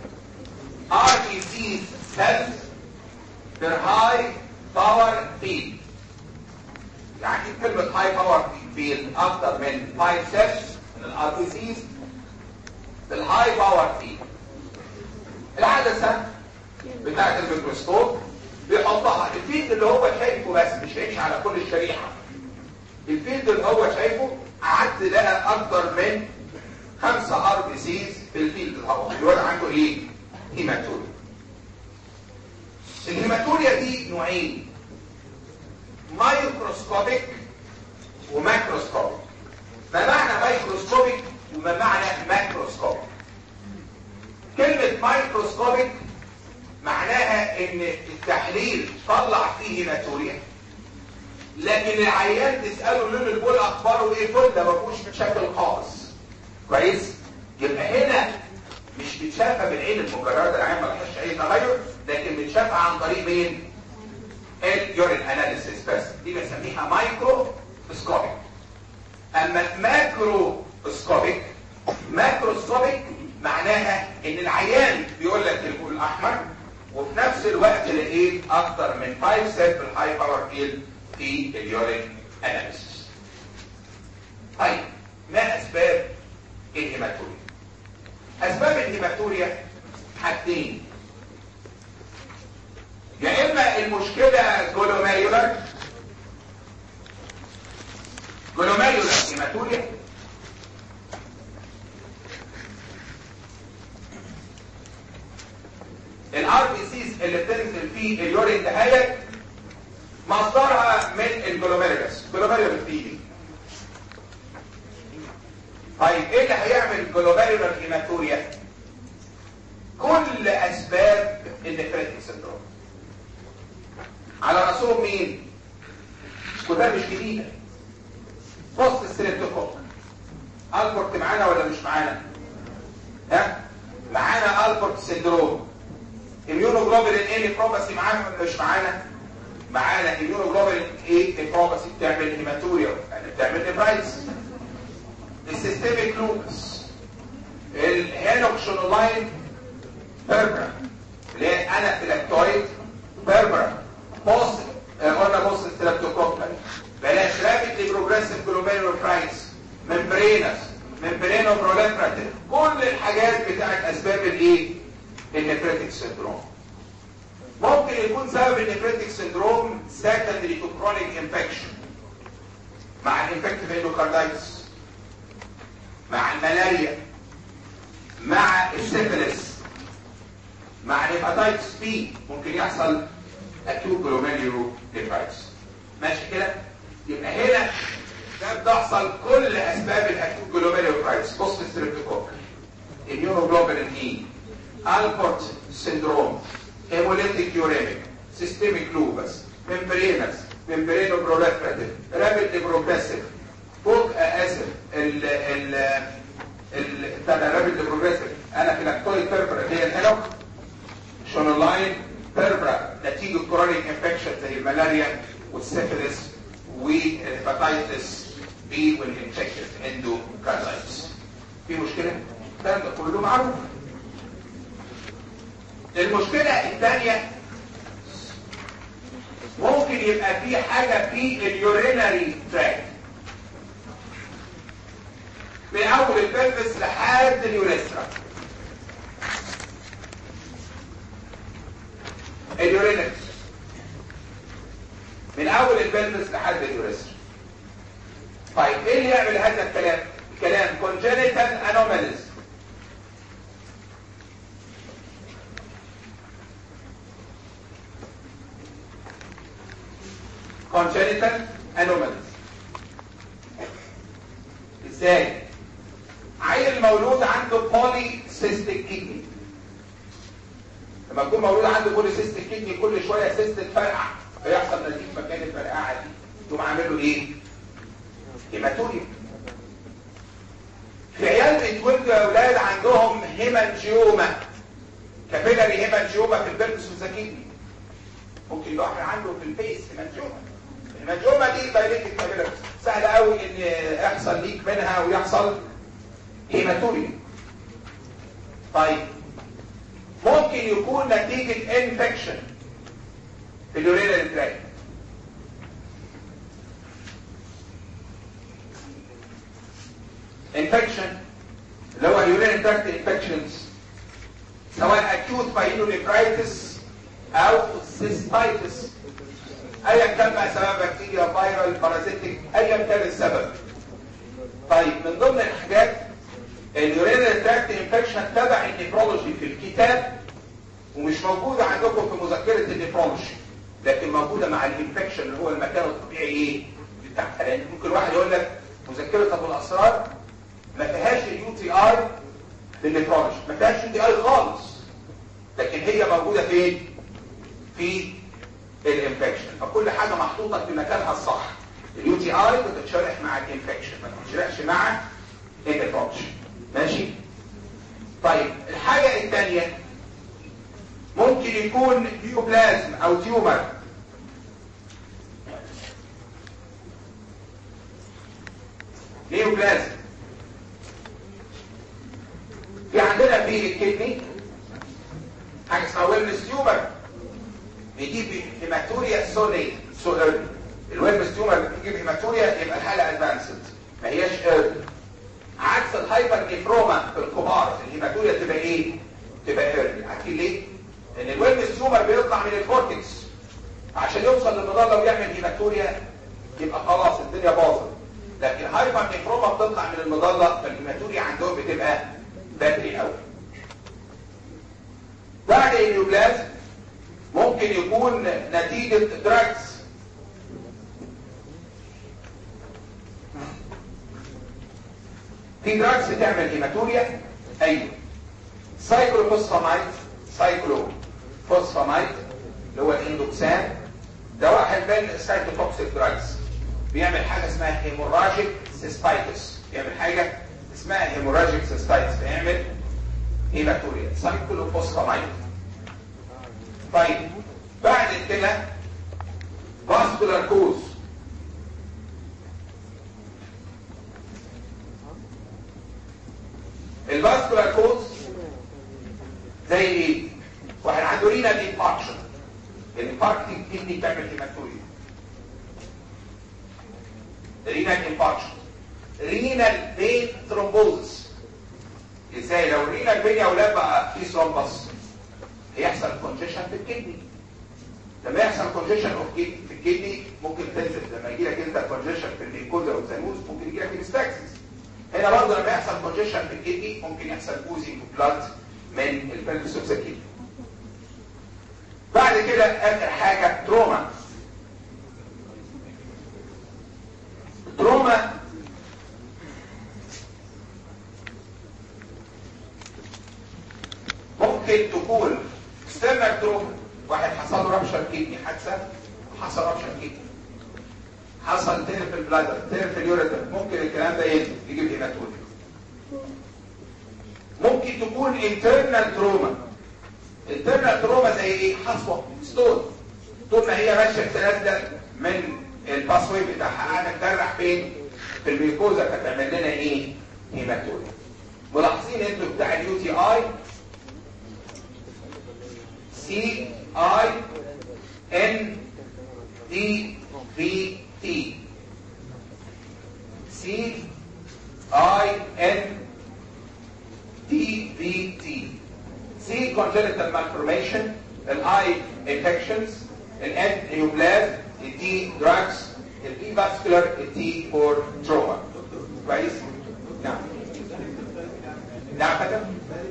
RBC cells per high power field يعني كلمة high power field أكثر من 5 cells من ال RBCs بالهاي باور field العدسة بتاعت الميكروسكوب بيحطها الفيلد اللي هو شايفه بس مش هيمشي على كل الشريحة الفيلد اللي هو شايفه قعدت لها أكثر من خمسة ار بي سيز في الفيلد الهواء الولد عنده ايه؟ هيماتوريا الهيماتوريا دي نوعين مايكروسكوبيك وماكروسكوبيك ما معنى مايكروسكوبيك وما معنى ماكروسكوبيك كلمة مايكروسكوبيك معناها ان التحليل طلع فيه هيماتوريا لكن العيان تسأله لون البول اخباره ايه كل ده ما فيهوش بشكل خاص كويس يبقى هنا مش بتشافى بالعين المجرده العين ما لهاش اي تغير لكن بتشافى عن طريق مين اليورين اناليسيس بس دي بنسميها مايكرو سكوبيك اما ماكرو سكوبيك ماكروسكوبيك معناها ان العيان بيقول لك البول الاحمر وفي نفس الوقت لقيت اكتر من 5 سيت في الهاي باور فيلد في اليورين اناليسيس طيب ما اسباب الهيماتوريا اسباب الهيماتوريا حاجتين يا اما المشكله جلوميريولار جلوميريولار هيماتوريا الار بي سيز اللي بتنزل في اليورين دهيت مصدرها من الجلوميريولس جلوميريولار فيدي طيب ايه اللي هيعمل جلوبالولار هيماتوريا كل اسباب النفريتك سندروم على راسهم مين وده مش جديده بص السيريبتوكوك البورت معانا ولا مش معانا ها معانا البورت سندروم اميونوجلوبولين ايه نيفروباسي معانا ولا مش معانا معانا اميونوجلوبولين ايه نيفروباسي بتعمل هيماتوريا يعني بتعمل نيفرايتس السيستميك لوبس الهينوكشونولاين بيربرا اللي هي انافيلاكتويد بيربرا بوست قلنا بوست ستريبتوكوكال بلاش رابيدلي بروجريسيف جلوميرولوفرايتس ممبرينس ممبرينو بروليفراتيف كل الحاجات بتاعت اسباب الايه النفريتك سندروم ممكن يكون سبب النفريتك سندروم سكندري تو كرونيك انفكشن مع الانفكتيف اندوكاردايتس مع الملاريا مع السيفلس مع الهيباتايتس بي ممكن يحصل اكيوت جلوميريو نيفرايتس ماشي كده يبقى هنا ده بتحصل كل اسباب الاكيوت جلوميريو نيفرايتس بوست ستريبتوكوك immunoglobulin E Alport syndrome hemolytic uremic systemic lupus membranous membranoproliferative rapidly progressive فوق آه، اسف ال ال ال بتاع الرابيد بروجريسيف انا في لاكتويد بيربرا اللي هي الهلوك شونولاين بيربرا نتيجه كرونيك انفكشن زي الملاريا والسيفيلس والهيباتيتس بي والانفكشن اندوكاردايتس في مشكله الكلام ده كله معروف المشكله الثانيه ممكن يبقى في حاجه في اليورينري تراك من اول البلفس لحد اليوريثرا اليورينري من اول البلفس لحد اليوريثرا طيب ايه اللي يعمل هذا الكلام كلام congenital anomalies congenital anomalies ازاي عيل مولود عنده بولي سيستيك كيدني لما يكون مولود عنده بولي سيستيك كيدني كل شويه سيست تفرقع فيحصل نزيف مكان الفرقعه دي تقوم عامل له ايه هيماتوريوم في عيال بيتولدوا يا اولاد عندهم هيمانجيوما كابيلاري هيمانجيوما في البلبس والزكيدني ممكن يبقى واحد عنده في الفيس هيمانجيوما الهيمانجيوما دي دايركت كابيلاري سهل قوي ان يحصل ليك منها ويحصل هيماتوريوم طيب ممكن يكون نتيجة انفكشن في اليورينال تراك انفكشن اللي هو اليورين تراكت انفكشنز سواء اكيوت بايلونيفرايتس او سيستايتس ايا كان بقى سبب بكتيريا فيرال بارازيتيك ايا كان السبب طيب من ضمن الحاجات اليورين تراكت انفكشن تبع النيفرولوجي في الكتاب ومش موجوده عندكم في مذكره النيفرولوجي لكن موجوده مع الانفكشن اللي هو المكان الطبيعي ايه بتاعها لان ممكن واحد يقول لك مذكره ابو الاسرار ما فيهاش اليو تي اي للنيفرولوجي ما فيهاش يو تي اي خالص لكن هي موجوده فين في الانفكشن فكل حاجه محطوطه في مكانها الصح اليو تي اي بتتشرح مع الانفكشن ما بتتشرحش مع النيفرولوجي ماشي طيب الحاجه الثانيه ممكن يكون نيوبلازم او تيومر نيوبلازم في عندنا في الكدني حاجه اسمها ويلنس تيومر بيجيب هيماتوريا سولي سو ايرلي الويلنس تيومر بيجيب هيماتوريا يبقى الحاله ادفانسد ما هياش ايرلي عكس الهايبر نيفروما في الكبار الهيماتوريا تبقى ايه تبقى ايرلي عارفين ليه لان الويلنس تيومر بيطلع من الكورتكس عشان يوصل للمظله ويعمل هيماتوريا يبقى خلاص الدنيا باظت لكن هايبر نيفروما بتطلع من المظله فالهيماتوريا عندهم بتبقى بدري قوي بعد النيوبلازم ممكن يكون نتيجة دراجز في دراجز تعمل هيماتوريا ايوه سايكلوفوسفامايد سايكلو فوسفامايد اللي هو الاندوكسان ده واحد من السايتوتوكسيك دراجز بيعمل حاجه اسمها هيموراجيك سيستايتس بيعمل حاجه اسمها هيموراجيك سيستايتس بيعمل هيماتوريا سايكلوفوسفامايد طيب بعد كده فاسكولار كوز الفاسكولار كوز زي ايه واحد عنده رينال انفاركشن الانفاركت دي بتعمل هيماتوريا رينال انفاركشن رينال فين ثرومبوزس ازاي لو الرينال فين يا اولاد بقى في ثرومبس هيحصل كونجيشن في الكدني لما يحصل كونجيشن في الكدني ممكن تنزل لما يجي لك انت كونجيشن في النيكوزا والزانوس ممكن يجي لك انستاكسس هنا برضه لما يحصل كونجيشن في الكدني ممكن يحصل اوزنج بلاد من البلفس اوف الكدني بعد كده اخر حاجه تروما تروما ممكن تكون ستيرنال تروما واحد حصل له رابشر كدني حادثه حصل رابشر كدني حصل تير في البلادر تير في اليوريتر ممكن الكلام ده ينزل يجيب هيماتوريا ممكن تكون internal تروما internal تروما زي ايه حصوه ستون طول ما هي ماشيه تنزل من الباسوي بتاعها قاعده تجرح فين في الميكوزا فتعمل لنا ايه هيماتوريا ملاحظين انتوا بتاع اليو تي اي سي اي ان دي في تي سي اي ان دي في تي سي congenital malformation الاي infections الان neoplasm الدي drugs البي vascular التي فور trauma كويس نعم نعم فتح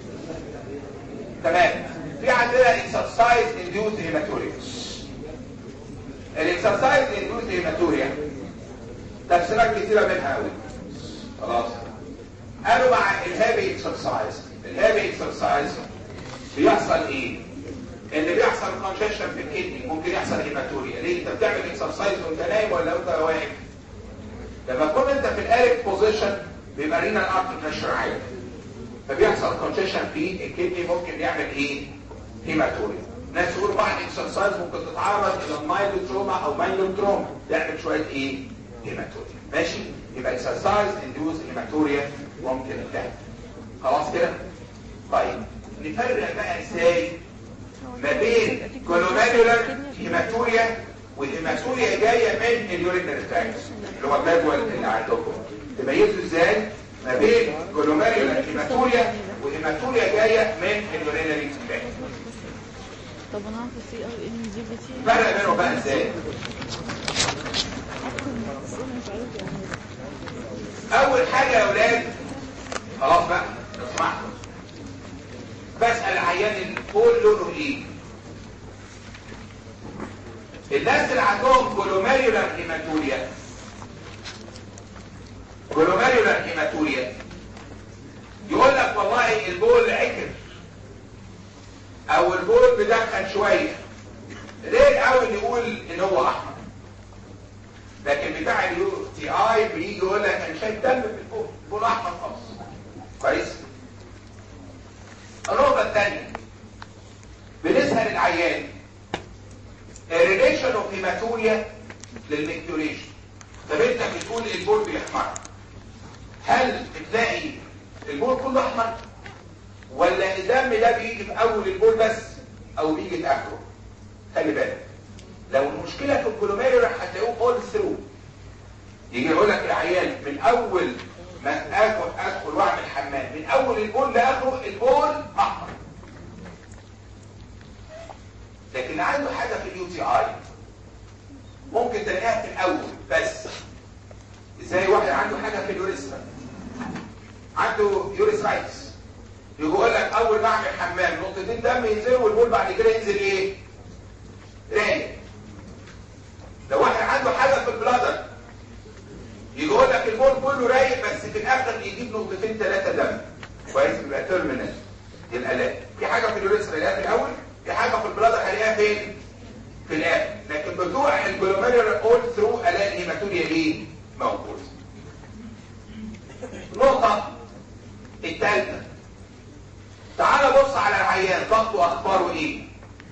تمام في عندنا exercise induced hematuria الاكسرسايز induced hematuria تفسيرات كتيرة منها قوي خلاص قالوا مع الهابي اكسرسايز الهابي اكسرسايز بيحصل ايه ان بيحصل كونجكشن في الكدني ممكن يحصل هيماتوريا ليه انت بتعمل اكسرسايز وانت نايم ولا وانت واقف لما تكون انت في الالف بوزيشن بيبقى رينا الارت بريشر عالي فبيحصل كونجكشن في الكدني ممكن يعمل ايه هيماتوريا ناس يقولوا بعد اكسرسايز ممكن تتعرض الى مايلو تروما او مايلو تروما تعمل شويه ايه هيماتوريا ماشي يبقى اكسرسايز اندوز هيماتوريا ممكن تعمل خلاص كده طيب نفرق بقى ازاي ما بين كولومانيولار هيماتوريا والهيماتوريا جايه من اليورينري تراكت اللي هو الجدول اللي عندكم تميزوا ازاي ما بين كولومانيولار هيماتوريا وهيماتوريا جايه من اليورينري تراكت طب انا عارفه سي ار ان دي بي تي فرق بينهم بقى ازاي مش عارف يعني اول حاجه يا اولاد خلاص بقى لو سمحتوا بسال عيان الفول لونه ايه الناس اللي عندهم كولوماريولار هيماتوريا كولوماريولار هيماتوريا يقول لك والله البول عكر او البول بدخن شويه ليه الاول يقول ان هو احمر لكن بتاع اليو تي اي بيجي يقول لك انا شايف دم في البول البول احمر خالص كويس النقطه الثانيه بنسال العيان الريليشن اوف هيماتوريا للميكتوريشن طب انت بتقول البول بيحمر هل بتلاقي البول كله احمر ولا الدم ده بيجي في اول البول بس او بيجي في اخره خلي بالك لو المشكله في الجلوميرولر هتلاقوه اول ثرو يجي يقول لك العيان من اول ما اكل ادخل واعمل حمام من اول البول لاخره البول احمر لكن عنده حاجه في اليو تي اي ممكن تلاقيها في الاول بس زي واحد عنده حاجه في اليوريثرا عنده يوريثرايتس يقول لك اول ما اعمل حمام نقطتين دم ينزلوا والبول بعد كده ينزل ايه رايق لو واحد عنده حاجه في البلادر يقول لك البول كله رايق بس في الاخر يجيب نقطتين ثلاثه دم كويس يبقى تيرمينال يبقى لا في حاجه في اليوريثرا الاقيها في الاول في حاجه في البلادر هلاقيها فين في الاخر لكن بتوع الجلوميرولار اول ثرو الاقي الهيماتوريا ايه موجود النقطه الثالثه تعال بص على العيان ضغطه اخباره ايه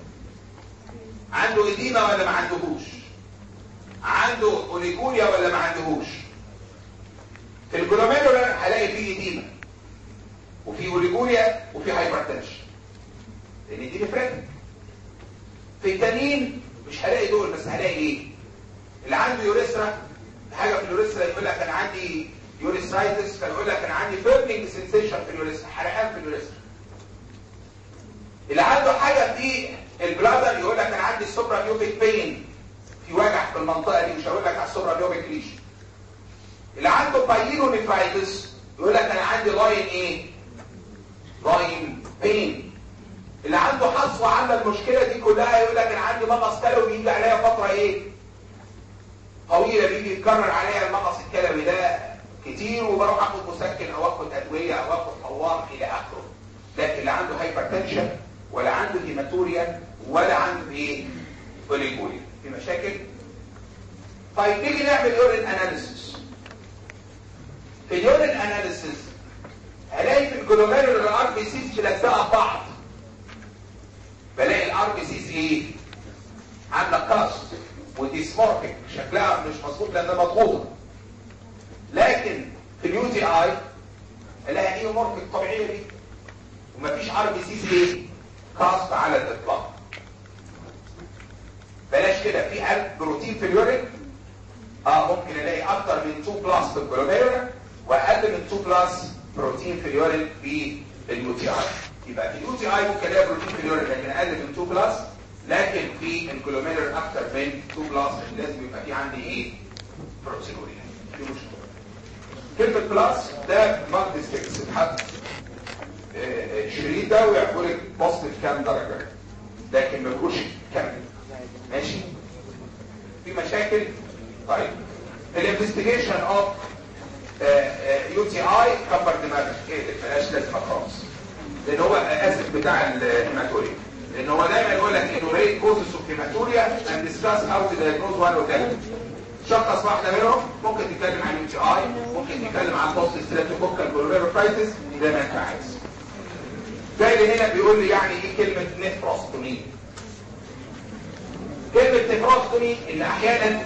عنده اديمه ولا ما عندهوش عنده اوليجوريا ولا ما عندهوش في الجلوميرولار هلاقي فيه اديمه وفي اوليجوريا وفي هايبرتنشن لان دي ديفرنت في التانيين مش هلاقي دول بس هلاقي ايه اللي عنده يوريثرا حاجه في اليوريثرا يقول لك انا عندي يوريثرايتس فيقول لك انا عندي بيرنينج سنسيشن في اليوريثرا حرقان في اليوريثرا اللي عنده حاجه في البلادر يقول لك انا عندي السوبرا نيوبيك بين في وجع في المنطقه دي مش هقول لك على السوبرا نيوبيك ليش اللي عنده بايلو نيفرايتس يقول لك انا عندي لاين ايه لاين بين اللي عنده حصوه عامله المشكله دي كلها يقول لك انا عندي مغص كلوي بيجي عليا فتره ايه طويله بيجي يتكرر عليا المغص الكلوي ده كتير وبروح اخد مسكن او اخد ادويه او اخد حوار الى اخره لكن اللي عنده هايبرتنشن ولا عنده هيماتوريا ولا عنده ايه اوليجوريا في مشاكل طيب نيجي نعمل يورين اناليسيس في اليورين اناليسيس هلاقي في الجلوميرولار الار بي سيز ملزقه ببعض بلاقي الار بي سيز ايه عامله كاست وديسمورفيك شكلها مش مظبوط لانها مضغوطه لكن في اليو تي اي الاقي ايه مورفيك طبيعيه دي ومفيش ار بي سيز ايه كاست على الاطلاق بلاش كده في قلب بروتين في اليورين اه ممكن الاقي اكتر من 2 بلس في الجلوميرولار واقل من 2 بلس بروتين في اليورين في اليو تي اي يبقى في اليو تي اي ممكن الاقي بروتين في اليورين لكن اقل من 2 بلس لكن في الجلوميرولار اكتر من 2 بلس لازم يبقى في عندي ايه بروتينوريا دي مشكله كلمه بلس ده مارك ستيكس بتحط الشريط ده ويعمل لك بوزيتيف كام درجه لكن ما بيقولش كام ماشي في مشاكل طيب الانفستيجيشن اوف يو تي اي كبر دماغك ايه ده بلاش لازمه خالص لان هو اسف بتاع الهيماتوريا لان هو دايما يقول لك انه ريت كوزس اوف هيماتوريا اند ديسكاس هاو تو دايجنوز وان وثاني شخص واحده منهم ممكن تتكلم عن يو تي اي ممكن تتكلم عن بوست ستريبتوكوكال جلوميرولايتس زي ما انت عايز جاي لي هنا بيقول لي يعني ايه كلمه نفروستومي كلمه نفروستومي ان احيانا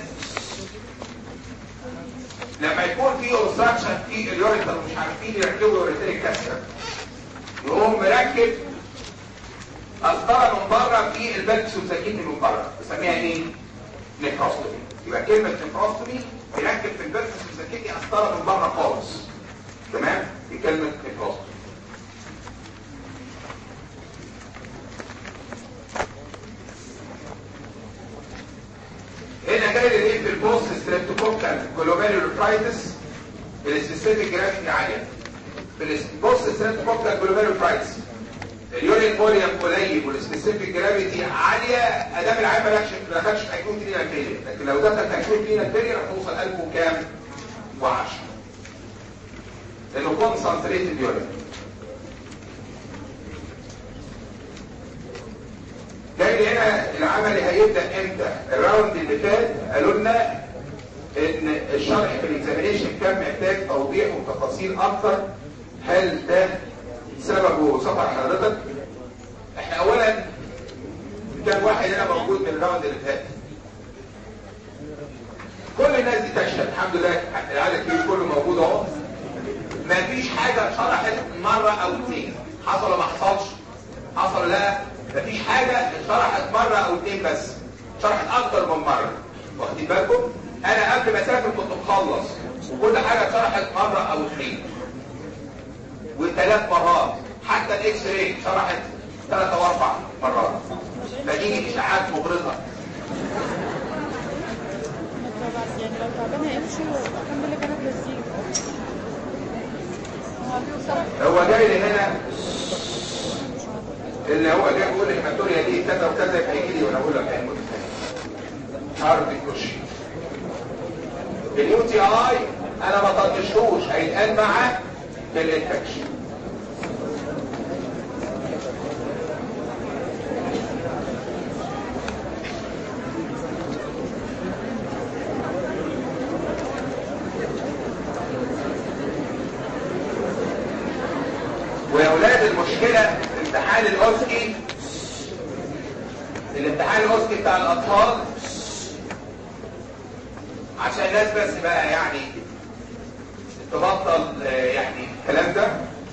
لما يكون في اوبستراكشن في اليوريتر ومش عارفين يركبوا يوريتريك كاسر يقوم مركب قسطره من بره في البلكس والسكين من بره بسميها ايه؟ نفروستومي يبقى كلمه نفروستومي يركب في البلكس والسكين قسطره من بره خالص تمام؟ دي كلمه نفروستومي هنا جاي لي ايه في البوست ستريبتوكوكال جلوميرولوفرايتس السبيسيفيك جرافيتي عاليه في البوست ستريبتوكوكال جلوميرولوفرايتس اليورين فوليوم قليل والسبيسيفيك جرافيتي عاليه ادام العيان ما دخلش في اكيوت لينا فيلير لكن لو دخل في اكيوت لينا فيلير هتوصل 1000 وكام؟ و10 لانه كونسنتريتد يورين جاي لي هنا العمل هيبدا امتى الراوند اللي فات قالوا لنا ان الشرح في الاكزامينيشن كان محتاج توضيح وتفاصيل اكتر هل ده سببه سفر حضرتك احنا اولا كان واحد هنا موجود من الراوند اللي فات كل الناس دي تشهد الحمد لله العدد الكبير كله موجود اهو مفيش حاجه اتشرحت مره او اثنين حصل ولا ما حصلش حصل لا مفيش حاجة اتشرحت مرة او اتنين بس اتشرحت اكتر من مرة واخدين بالكم انا قبل ما اسافر كنت مخلص وكل حاجة اتشرحت مرة او اتنين وثلاث مرات حتى الاكس راي اتشرحت ثلاث او اربع مرات فدي اشاعات مغرضة يعني لو تعبانة امشي واكمل لك انا بلزيك هو جاي لي هنا اللي هو جاي بيقول الهيماتوريا دي كذا وكذا يبقى يجي لي وانا اقول لك ايه عارف الكوشي اليو تي اي انا ما طنشتوش هيتقال معاه بالانفكشن ويا اولاد المشكله امتحان الاوسكي الامتحان الاوسكي بتاع الاطفال عشان الناس بس بقى يعني تبطل آه، يعني الكلام ده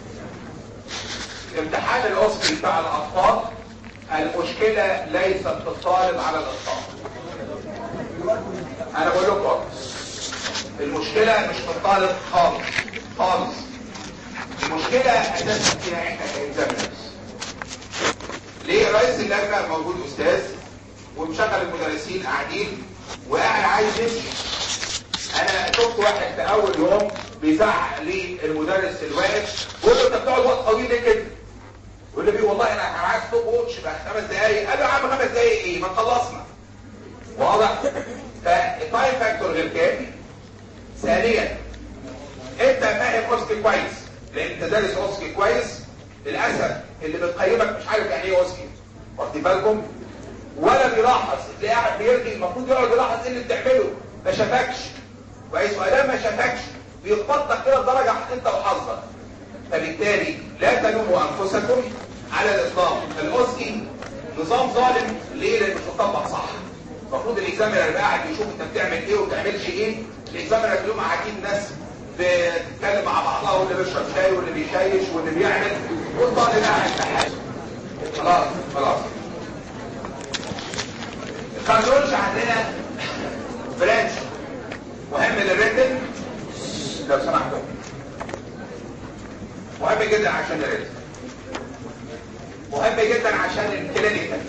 امتحان الاوسكي بتاع الاطفال المشكله ليست في الطالب على الاطفال انا بقول لكم المشكله مش في الطالب خالص خالص المشكلة أساسا فيها إحنا كإنزامنرز ليه رئيس اللجنة موجود أستاذ ومشغل المدرسين قاعدين وقاعد عايز يمشي أنا شفت واحد في أول يوم بيزعق للمدرس الواقف بيقول له أنت بتقعد وقت طويل ليه كده؟ يقول لي بيه والله أنا عايز ستوب ووتش بقى خمس دقايق قال له يا عم خمس دقايق إيه؟ ما خلصنا واضح؟ فالتايم فاكتور غير كافي ثانيا انت فاهم اوسكي كويس لان انت دارس اوسكي كويس للاسف اللي بتقيمك مش عارف يعني ايه اوسكي واخدين بالكم ولا بيلاحظ اللي قاعد بيرغي المفروض يقعد يلاحظ ايه اللي بتعمله ما شافكش كويس وادام ما شافكش بيخبطك كده لدرجه انت وحظك فبالتالي لا تلوموا انفسكم على الاطلاق الاوسكي نظام ظالم ليه لانه مش مطبق صح المفروض الاكزامينر يبقى قاعد يشوف انت بتعمل ايه وما بتعملش ايه الاكزامينر اليوم قاعدين ناس بتتكلم مع بعضها واللي بيشرب شاي واللي بيشيش واللي بيعمل والطالب قاعد في حاله خلاص خلاص الكارديولوجي عندنا برانش مهم للريتن لو سمحتوا مهم جدا عشان الريتن مهم جدا عشان الكلينيكال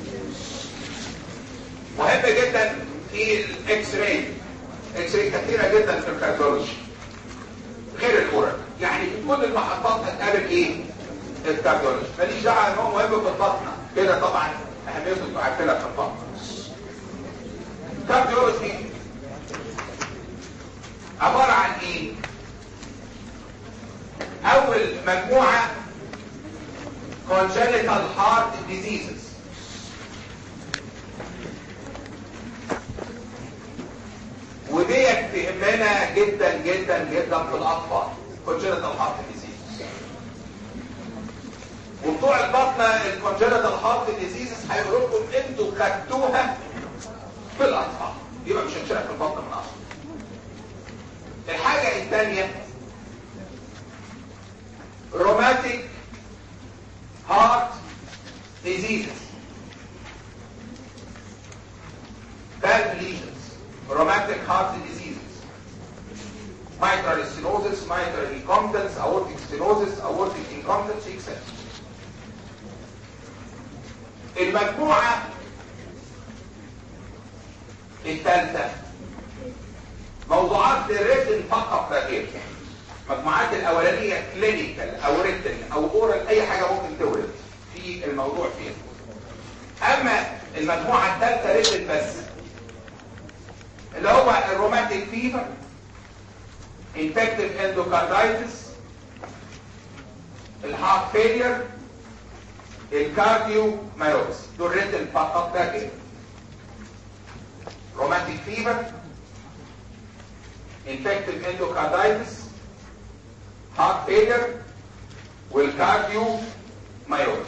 مهم جدا في الاكس راي اكس راي كثيره جدا في الكارديولوجي غير الاورال يعني في كل المحطات هتقابل ايه الكارديولوجي ماليش دعوه ان هو مهم في البطنه كده طبعا اهميته انتوا عارفينها في البطنه الكارديولوجي عباره عن ايه اول مجموعه congenital heart diseases وديت تهمنا جدا جدا جدا في الاطفال congenital heart diseases وبتوع البطنه الكونجنتال هارت ديزيزز هيقولوا لكم انتوا خدتوها في الاطفال يبقى مش هنشرح في البطن من اصل الحاجه الثانيه روماتيك heart diseases valve lesions rheumatic heart diseases mitral stenosis mitral incompetence aortic stenosis aortic incompetence etc المجموعة الثالثة موضوعات للريتن فقط لا غير المجموعات الاولانيه كلينيكال او ريتن او اورال اي حاجه ممكن تورد في الموضوع فيها اما المجموعه الثالثه ريتن بس اللي هو الروماتيك فيفر انفكتيف اندوكاردايتس الهارت فيلير الكارديو مايوبس دول ريتن فقط لا غير روماتيك فيفر infective endocarditis heart failure والكارديو مايوبس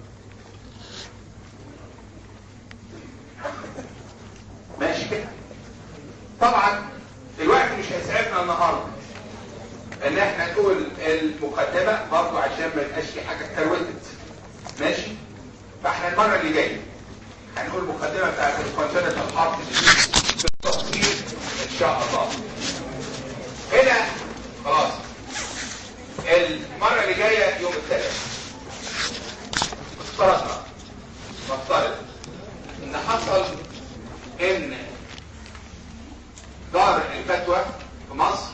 ماشي كده طبعا الوقت مش هيسعفنا النهارده ان احنا نقول المقدمه برضه عشان ما يبقاش في حاجه اتكروتت ماشي فاحنا المره اللي جايه هنقول المقدمه بتاعت الكونجنتال هارت بالتفصيل ان شاء الله هنا خلاص المرة اللي جاية يوم الثلاث افترضنا نفترض ان حصل ان دار الفتوى في مصر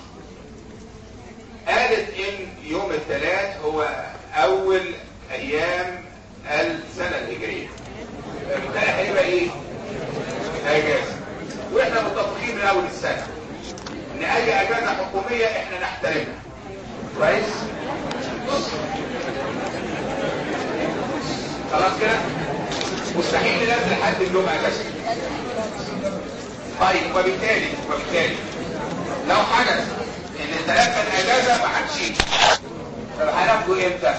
قالت ان يوم الثلاث هو اول ايام السنة الهجرية بالتالي هيبقى ايه اجازة واحنا متفقين من اول السنة ان اي اجازة حكومية احنا نحترمها كويس خلاص كده مستحيل ننزل حد اليوم اجازة طيب وبالتالي وبالتالي لو حدث ان الثلاث كان اجازة ما هنشيل طب هناخده امتى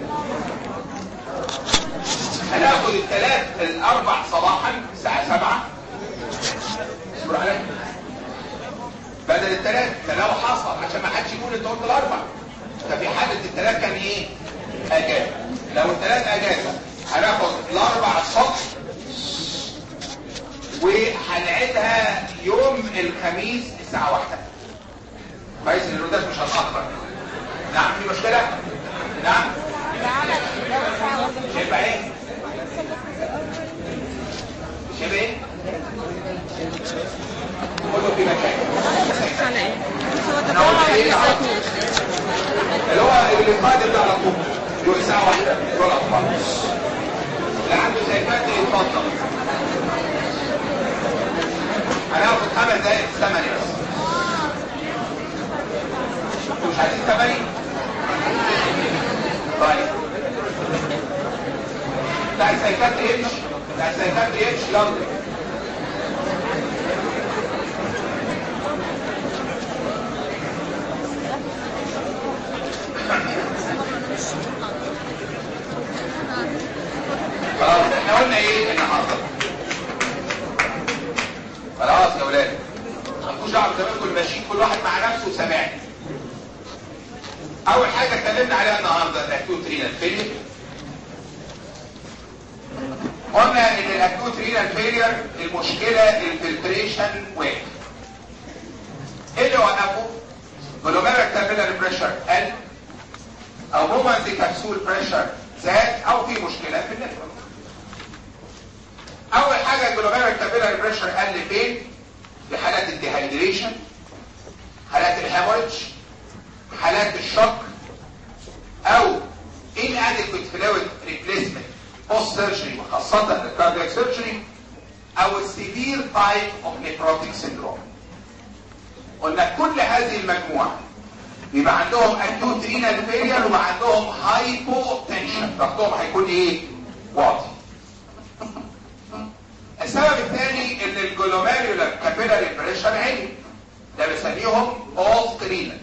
هناخد الثلاث الاربع صباحا الساعة سبعة اصبر عليك بدل الثلاث فلو حصل عشان ما حدش يقول انت قلت الاربع ففي حالة الثلاث كان ايه اجازة لو الثلاث اجازة هناخد الاربع الصبح وهنعيدها يوم الخميس الساعة واحدة كويس ان الرداد مش هتأخر نعم في مشكلة نعم شايفة ايه شايفة ايه كله في مكان على ايه؟ انا قلت ايه اللي هو اللي القادم ده على طول يقول ساعة واحدة يقول اطفال اللي عنده سيفات يتفضل هناخد خمس دقايق ثمانية بس انتوا مش عايزين ثمانية طيب بتاع السيفات يمشي بتاع السيفات يمشي يلا دعوه زمانكم ماشيين كل واحد مع نفسه وسامعني اول حاجه اتكلمنا عليها النهارده الاكيوت رينال فيلير قلنا ان الاكيوت رينال فيلير المشكله الفلتريشن واقف ايه اللي وقفه جلوميرال كابيلاري بريشر قل او مومنت كبسول بريشر زاد او في مشكله في النفرون اول حاجه الجلوميرال كابيلاري بريشر قل فين في حالات الديهايدريشن حالات الهيموريدج حالات الشوك او inadequate fluid replacement post surgery وخاصة الكاردياك سيرجري او السيفير تايب اوف نيفروتيك سيندروم قلنا كل هذه المجموعة يبقى عندهم acute renal failure ويبقى عندهم hypotension ضغطهم هيكون ايه؟ واطي السبب الثاني ان الجلوميرولار كابيلاري بريشر عالي ده بنسميهم بوست رينال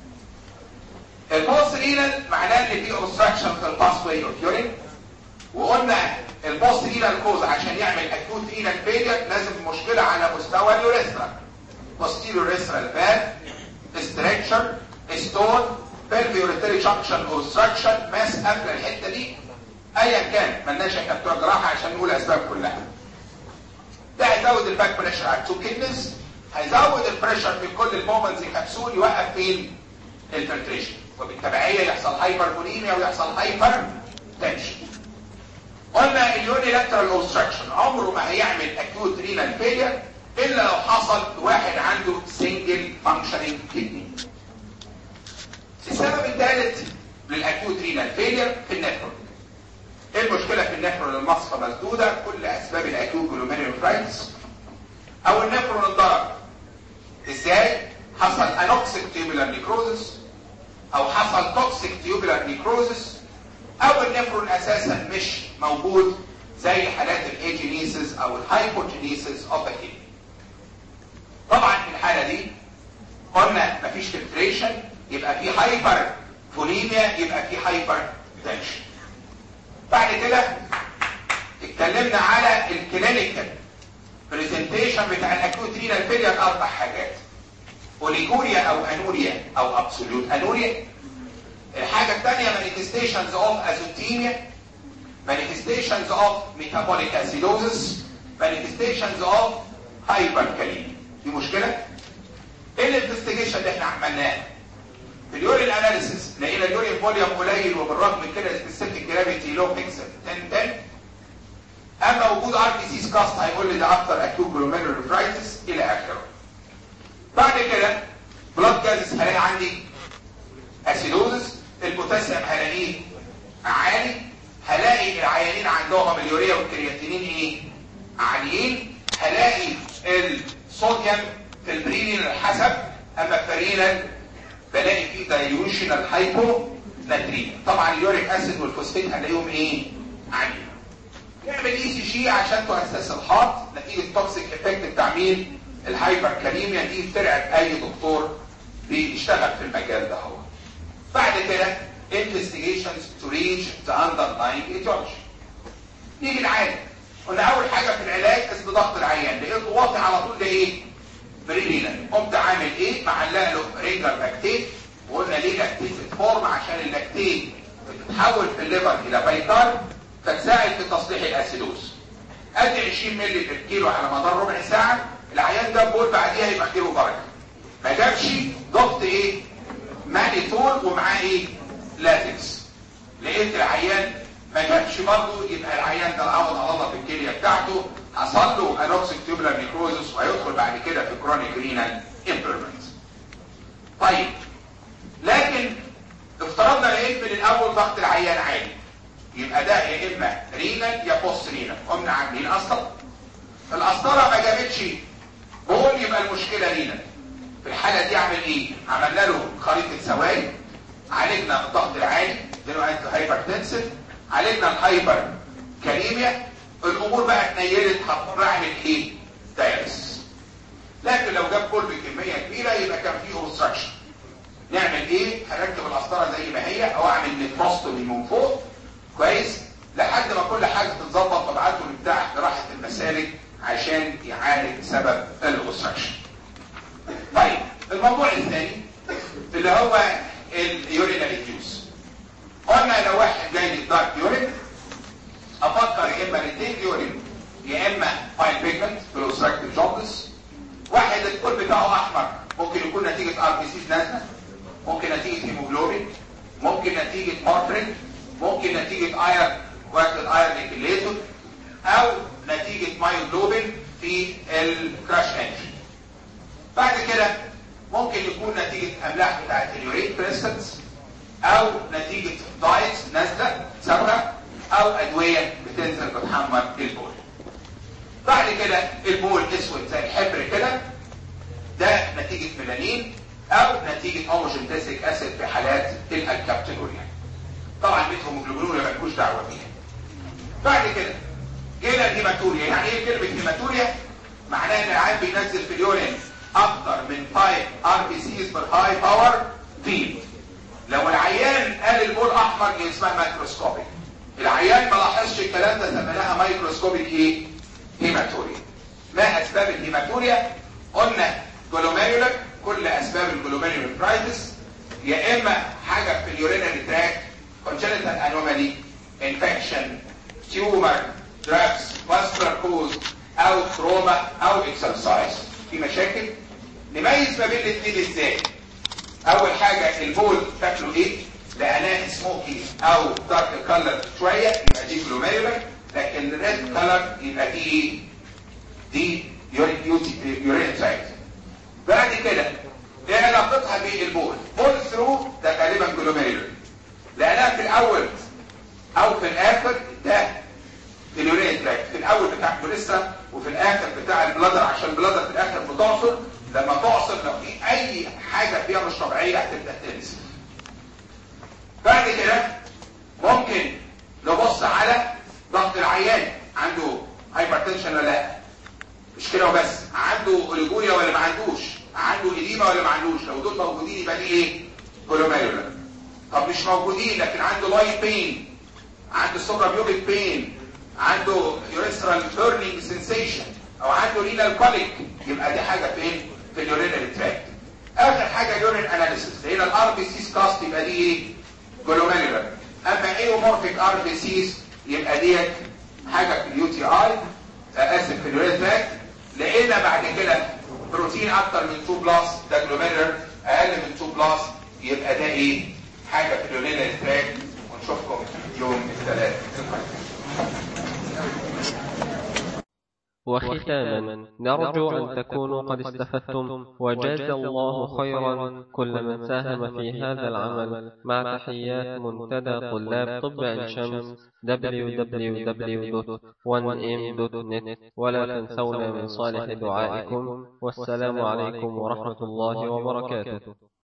البوست رينال معناه ان في اوبستراكشن في الباس واي اوف يورين وقلنا البوست رينال كوز عشان يعمل اكيوت رينال فيلير لازم مشكله على مستوى اليوريثرا posterior urethral valve structure stone pelvic junction obstruction ماس قبل الحته دي ايا كان ملناش احنا بتوع جراحه عشان نقول الاسباب كلها ده هيزود الباك بريشر على التو كيدنس هيزود البريشر في كل المومنتس كبسول يوقف فين الفلتريشن وبالتبعيه يحصل هايبربوليميا ويحصل هايبر تنشن قلنا اليونيلاترال اوبستراكشن عمره ما هيعمل اكيوت رينال فيلير الا لو حصل واحد عنده سنجل فانكشنينج كدني السبب الثالث للاكيوت رينال فيلير في النفرون ايه المشكله في النفرون المصفى مسدوده كل اسباب الاكيوت جلوميريوفرايتس او النفرون انضرب ازاي حصل انوكسيك تيوبولار نيكروزس او حصل توكسيك تيوبولار نيكروزس او النفرون اساسا مش موجود زي حالات الايجينيسيس او الهايبوجينيسيس اوف ذا كيدني طبعا في الحاله دي قلنا مفيش فلتريشن يبقى في هايبر فوليميا يبقى في هايبر تنشن بعد كده اتكلمنا على الكلينيكال برزنتيشن بتاع الاكيوت رينال فيلير اربع حاجات اوليجوريا او انوريا او ابسوليوت انوريا الحاجه الثانيه مانيفستيشنز اوف ازوتيميا manifestations of metabolic acidosis manifestations of hyperkalemia دي مشكلة ايه الانفستيجيشن اللي احنا عملناه في اليورين اناليسيس لقينا اليورين فوليوم قليل وبالرغم من كده سبيسيفيك جرافيتي لو بيكسل 10 10 اما وجود ار بي سي كاست هيقول لي ده اكتر اكيوت جلوميرولوفرايتس الى اخره بعد كده بلاد جازس هلاقي عندي اسيدوزس البوتاسيوم هلاقيه عالي هلاقي العيانين عندهم اليوريا والكرياتينين ايه عاليين هلاقي الصوديوم في البرينين حسب اما الفرينال بلاقي فيه دايلوشنال هايبو ناترين طبعا اليوريك اسيد والفوسفيت هنلاقيهم ايه عاليين نعمل اي سي جي عشان تؤسس الهارت نتيجه التوكسيك افكت بتاع مين الهايبر كاليميا دي بترعب اي دكتور بيشتغل في المجال ده هو بعد كده investigations to reach the underlying etiology نيجي العالم قلنا اول حاجه في العلاج قيس ضغط العيان لقيته واطي على طول ده ايه بريلينا قمت عامل ايه معلق له رينجر لاكتيت وقلنا ليه لاكتيت فورم عشان اللاكتيت بتتحول في الليفر الى بايكار فتساعد في تصليح الاسيدوز ادي 20 مللي في الكيلو على مدار ربع ساعه العيان ده بقول بعديها يبقى كيلو بركه ما جابش ضغط ايه مانيتول ومعاه ايه لاتكس لقيت العيان ما جابش برضه يبقى العيان ده العوض على الله في الكليه بتاعته حصل له انوكسيك تيوبولار نيكروزس وهيدخل بعد كده في كرونيك رينال امبيرمنت طيب لكن افترضنا لقيت من الاول ضغط العيان عالي يبقى ده يا اما رينال يا بوست رينال قمنا عاملين قسطره القسطره ما جابتش بقول يبقى المشكله رينال في الحاله دي اعمل ايه عملنا له خريطه سوائل عالجنا الضغط العالي اديله انتي هايبرتنسيف عالجنا الهايبر كاليميا الامور بقى اتنيلت هضطر اعمل ايه دايلس لكن لو جاب كل بكميه كبيره يبقى كان فيه اوبستراكشن نعمل ايه هركب القسطره زي ما هي او اعمل نيتروستومي من فوق كويس لحد ما كل حاجه تتظبط وابعته لبتاع جراحه المسالك عشان يعالج سبب الاوبستراكشن الموضوع الثاني اللي هو اليورينال يوز قلنا لو واحد جاي لي دارك يورين افكر يا اما الاثنين يورين يا اما بايل بيجمنت بلوستراكتيف جوندس واحد الكل بتاعه احمر ممكن يكون نتيجه ار بي سيز نازله ممكن نتيجه هيموجلوبين ممكن نتيجه مارفرين ممكن نتيجه اير واخد اير نيكليتور او نتيجه مايوجلوبين في الكراش انجن بعد كده ممكن يكون نتيجه املاح بتاعت اليورين كريستالز او نتيجه دايت نازله سببها او ادويه بتنزل بتحمر البول بعد كده البول اسود زي الحبر كده ده نتيجه ميلانين او نتيجه هوموجينتيسيك اسيد في حالات الكابتينوريا طبعا بيتهم هيموجلوبين ما لكوش دعوه بيها بعد كده جينا الهيماتوريا يعني ايه كلمه هيماتوريا معناها ان العيان بينزل في اليورين اكتر من 5 ار بي سيز بر هاي باور فيد لو العيان قال البول احمر دي اسمها مايكروسكوبيك العيان ما لاحظش الكلام ده سميناها مايكروسكوبيك ايه هيماتوريا ما اسباب الهيماتوريا قلنا جلوميرولر كل اسباب الجلوميرولر برايتس يا اما حاجه في اليورينري تراك congenital anomaly infection tumor drugs vascular cause او تروما او اكسرسايز في مشاكل نميز ما بين الاثنين ازاي اول حاجه البول شكله ايه لقناه سموكي او دارك كلر شويه يبقى دي جلوميرولر لكن ريد كلر يبقى دي ايه دي يورين سايت بعد كده ايه علاقتها بالبول بول ثرو ده غالبا جلوميرولر لقناه في الاول او في الاخر ده اليورين تراك في الاول بتاع الكوليسترا وفي الاخر بتاع البلادر عشان البلادر في الاخر بتعصر لما تعصر لو في اي حاجه فيها مش طبيعيه هتبدا تنزل بعد كده ممكن نبص على ضغط العيان عنده هايبرتنشن ولا لا مش كده وبس عنده اوليجوريا ولا ما عندوش عنده اديمه ولا ما عندوش لو دول موجودين يبقى دي ايه كولوميرولر طب مش موجودين لكن عنده لايت بين عنده سوبرا بيوبيك بين عنده يوريسترال بيرنينج سensation او عنده رينال كوليك يبقى دي حاجه فين في اليورينال تراكت اخر حاجه يورين اناليسيس هنا الار بي سيز كاست يبقى دي ايه جلوميرولر اما ايومورفيك ار بي سيز يبقى ديت حاجه في اليو تي اي اسف في اليورين تراكت لقينا بعد كده بروتين اكتر من 2 بلس ده جلوميرولر اقل من 2 بلس يبقى ده ايه حاجه في اليورينال تراكت ونشوفكم يوم الثلاث وختاما نرجو أن تكونوا قد استفدتم وجاز الله خيرا كل من ساهم في هذا العمل مع تحيات منتدى طلاب طب عين شمس www.1m.net ولا تنسونا من صالح دعائكم والسلام عليكم ورحمة الله وبركاته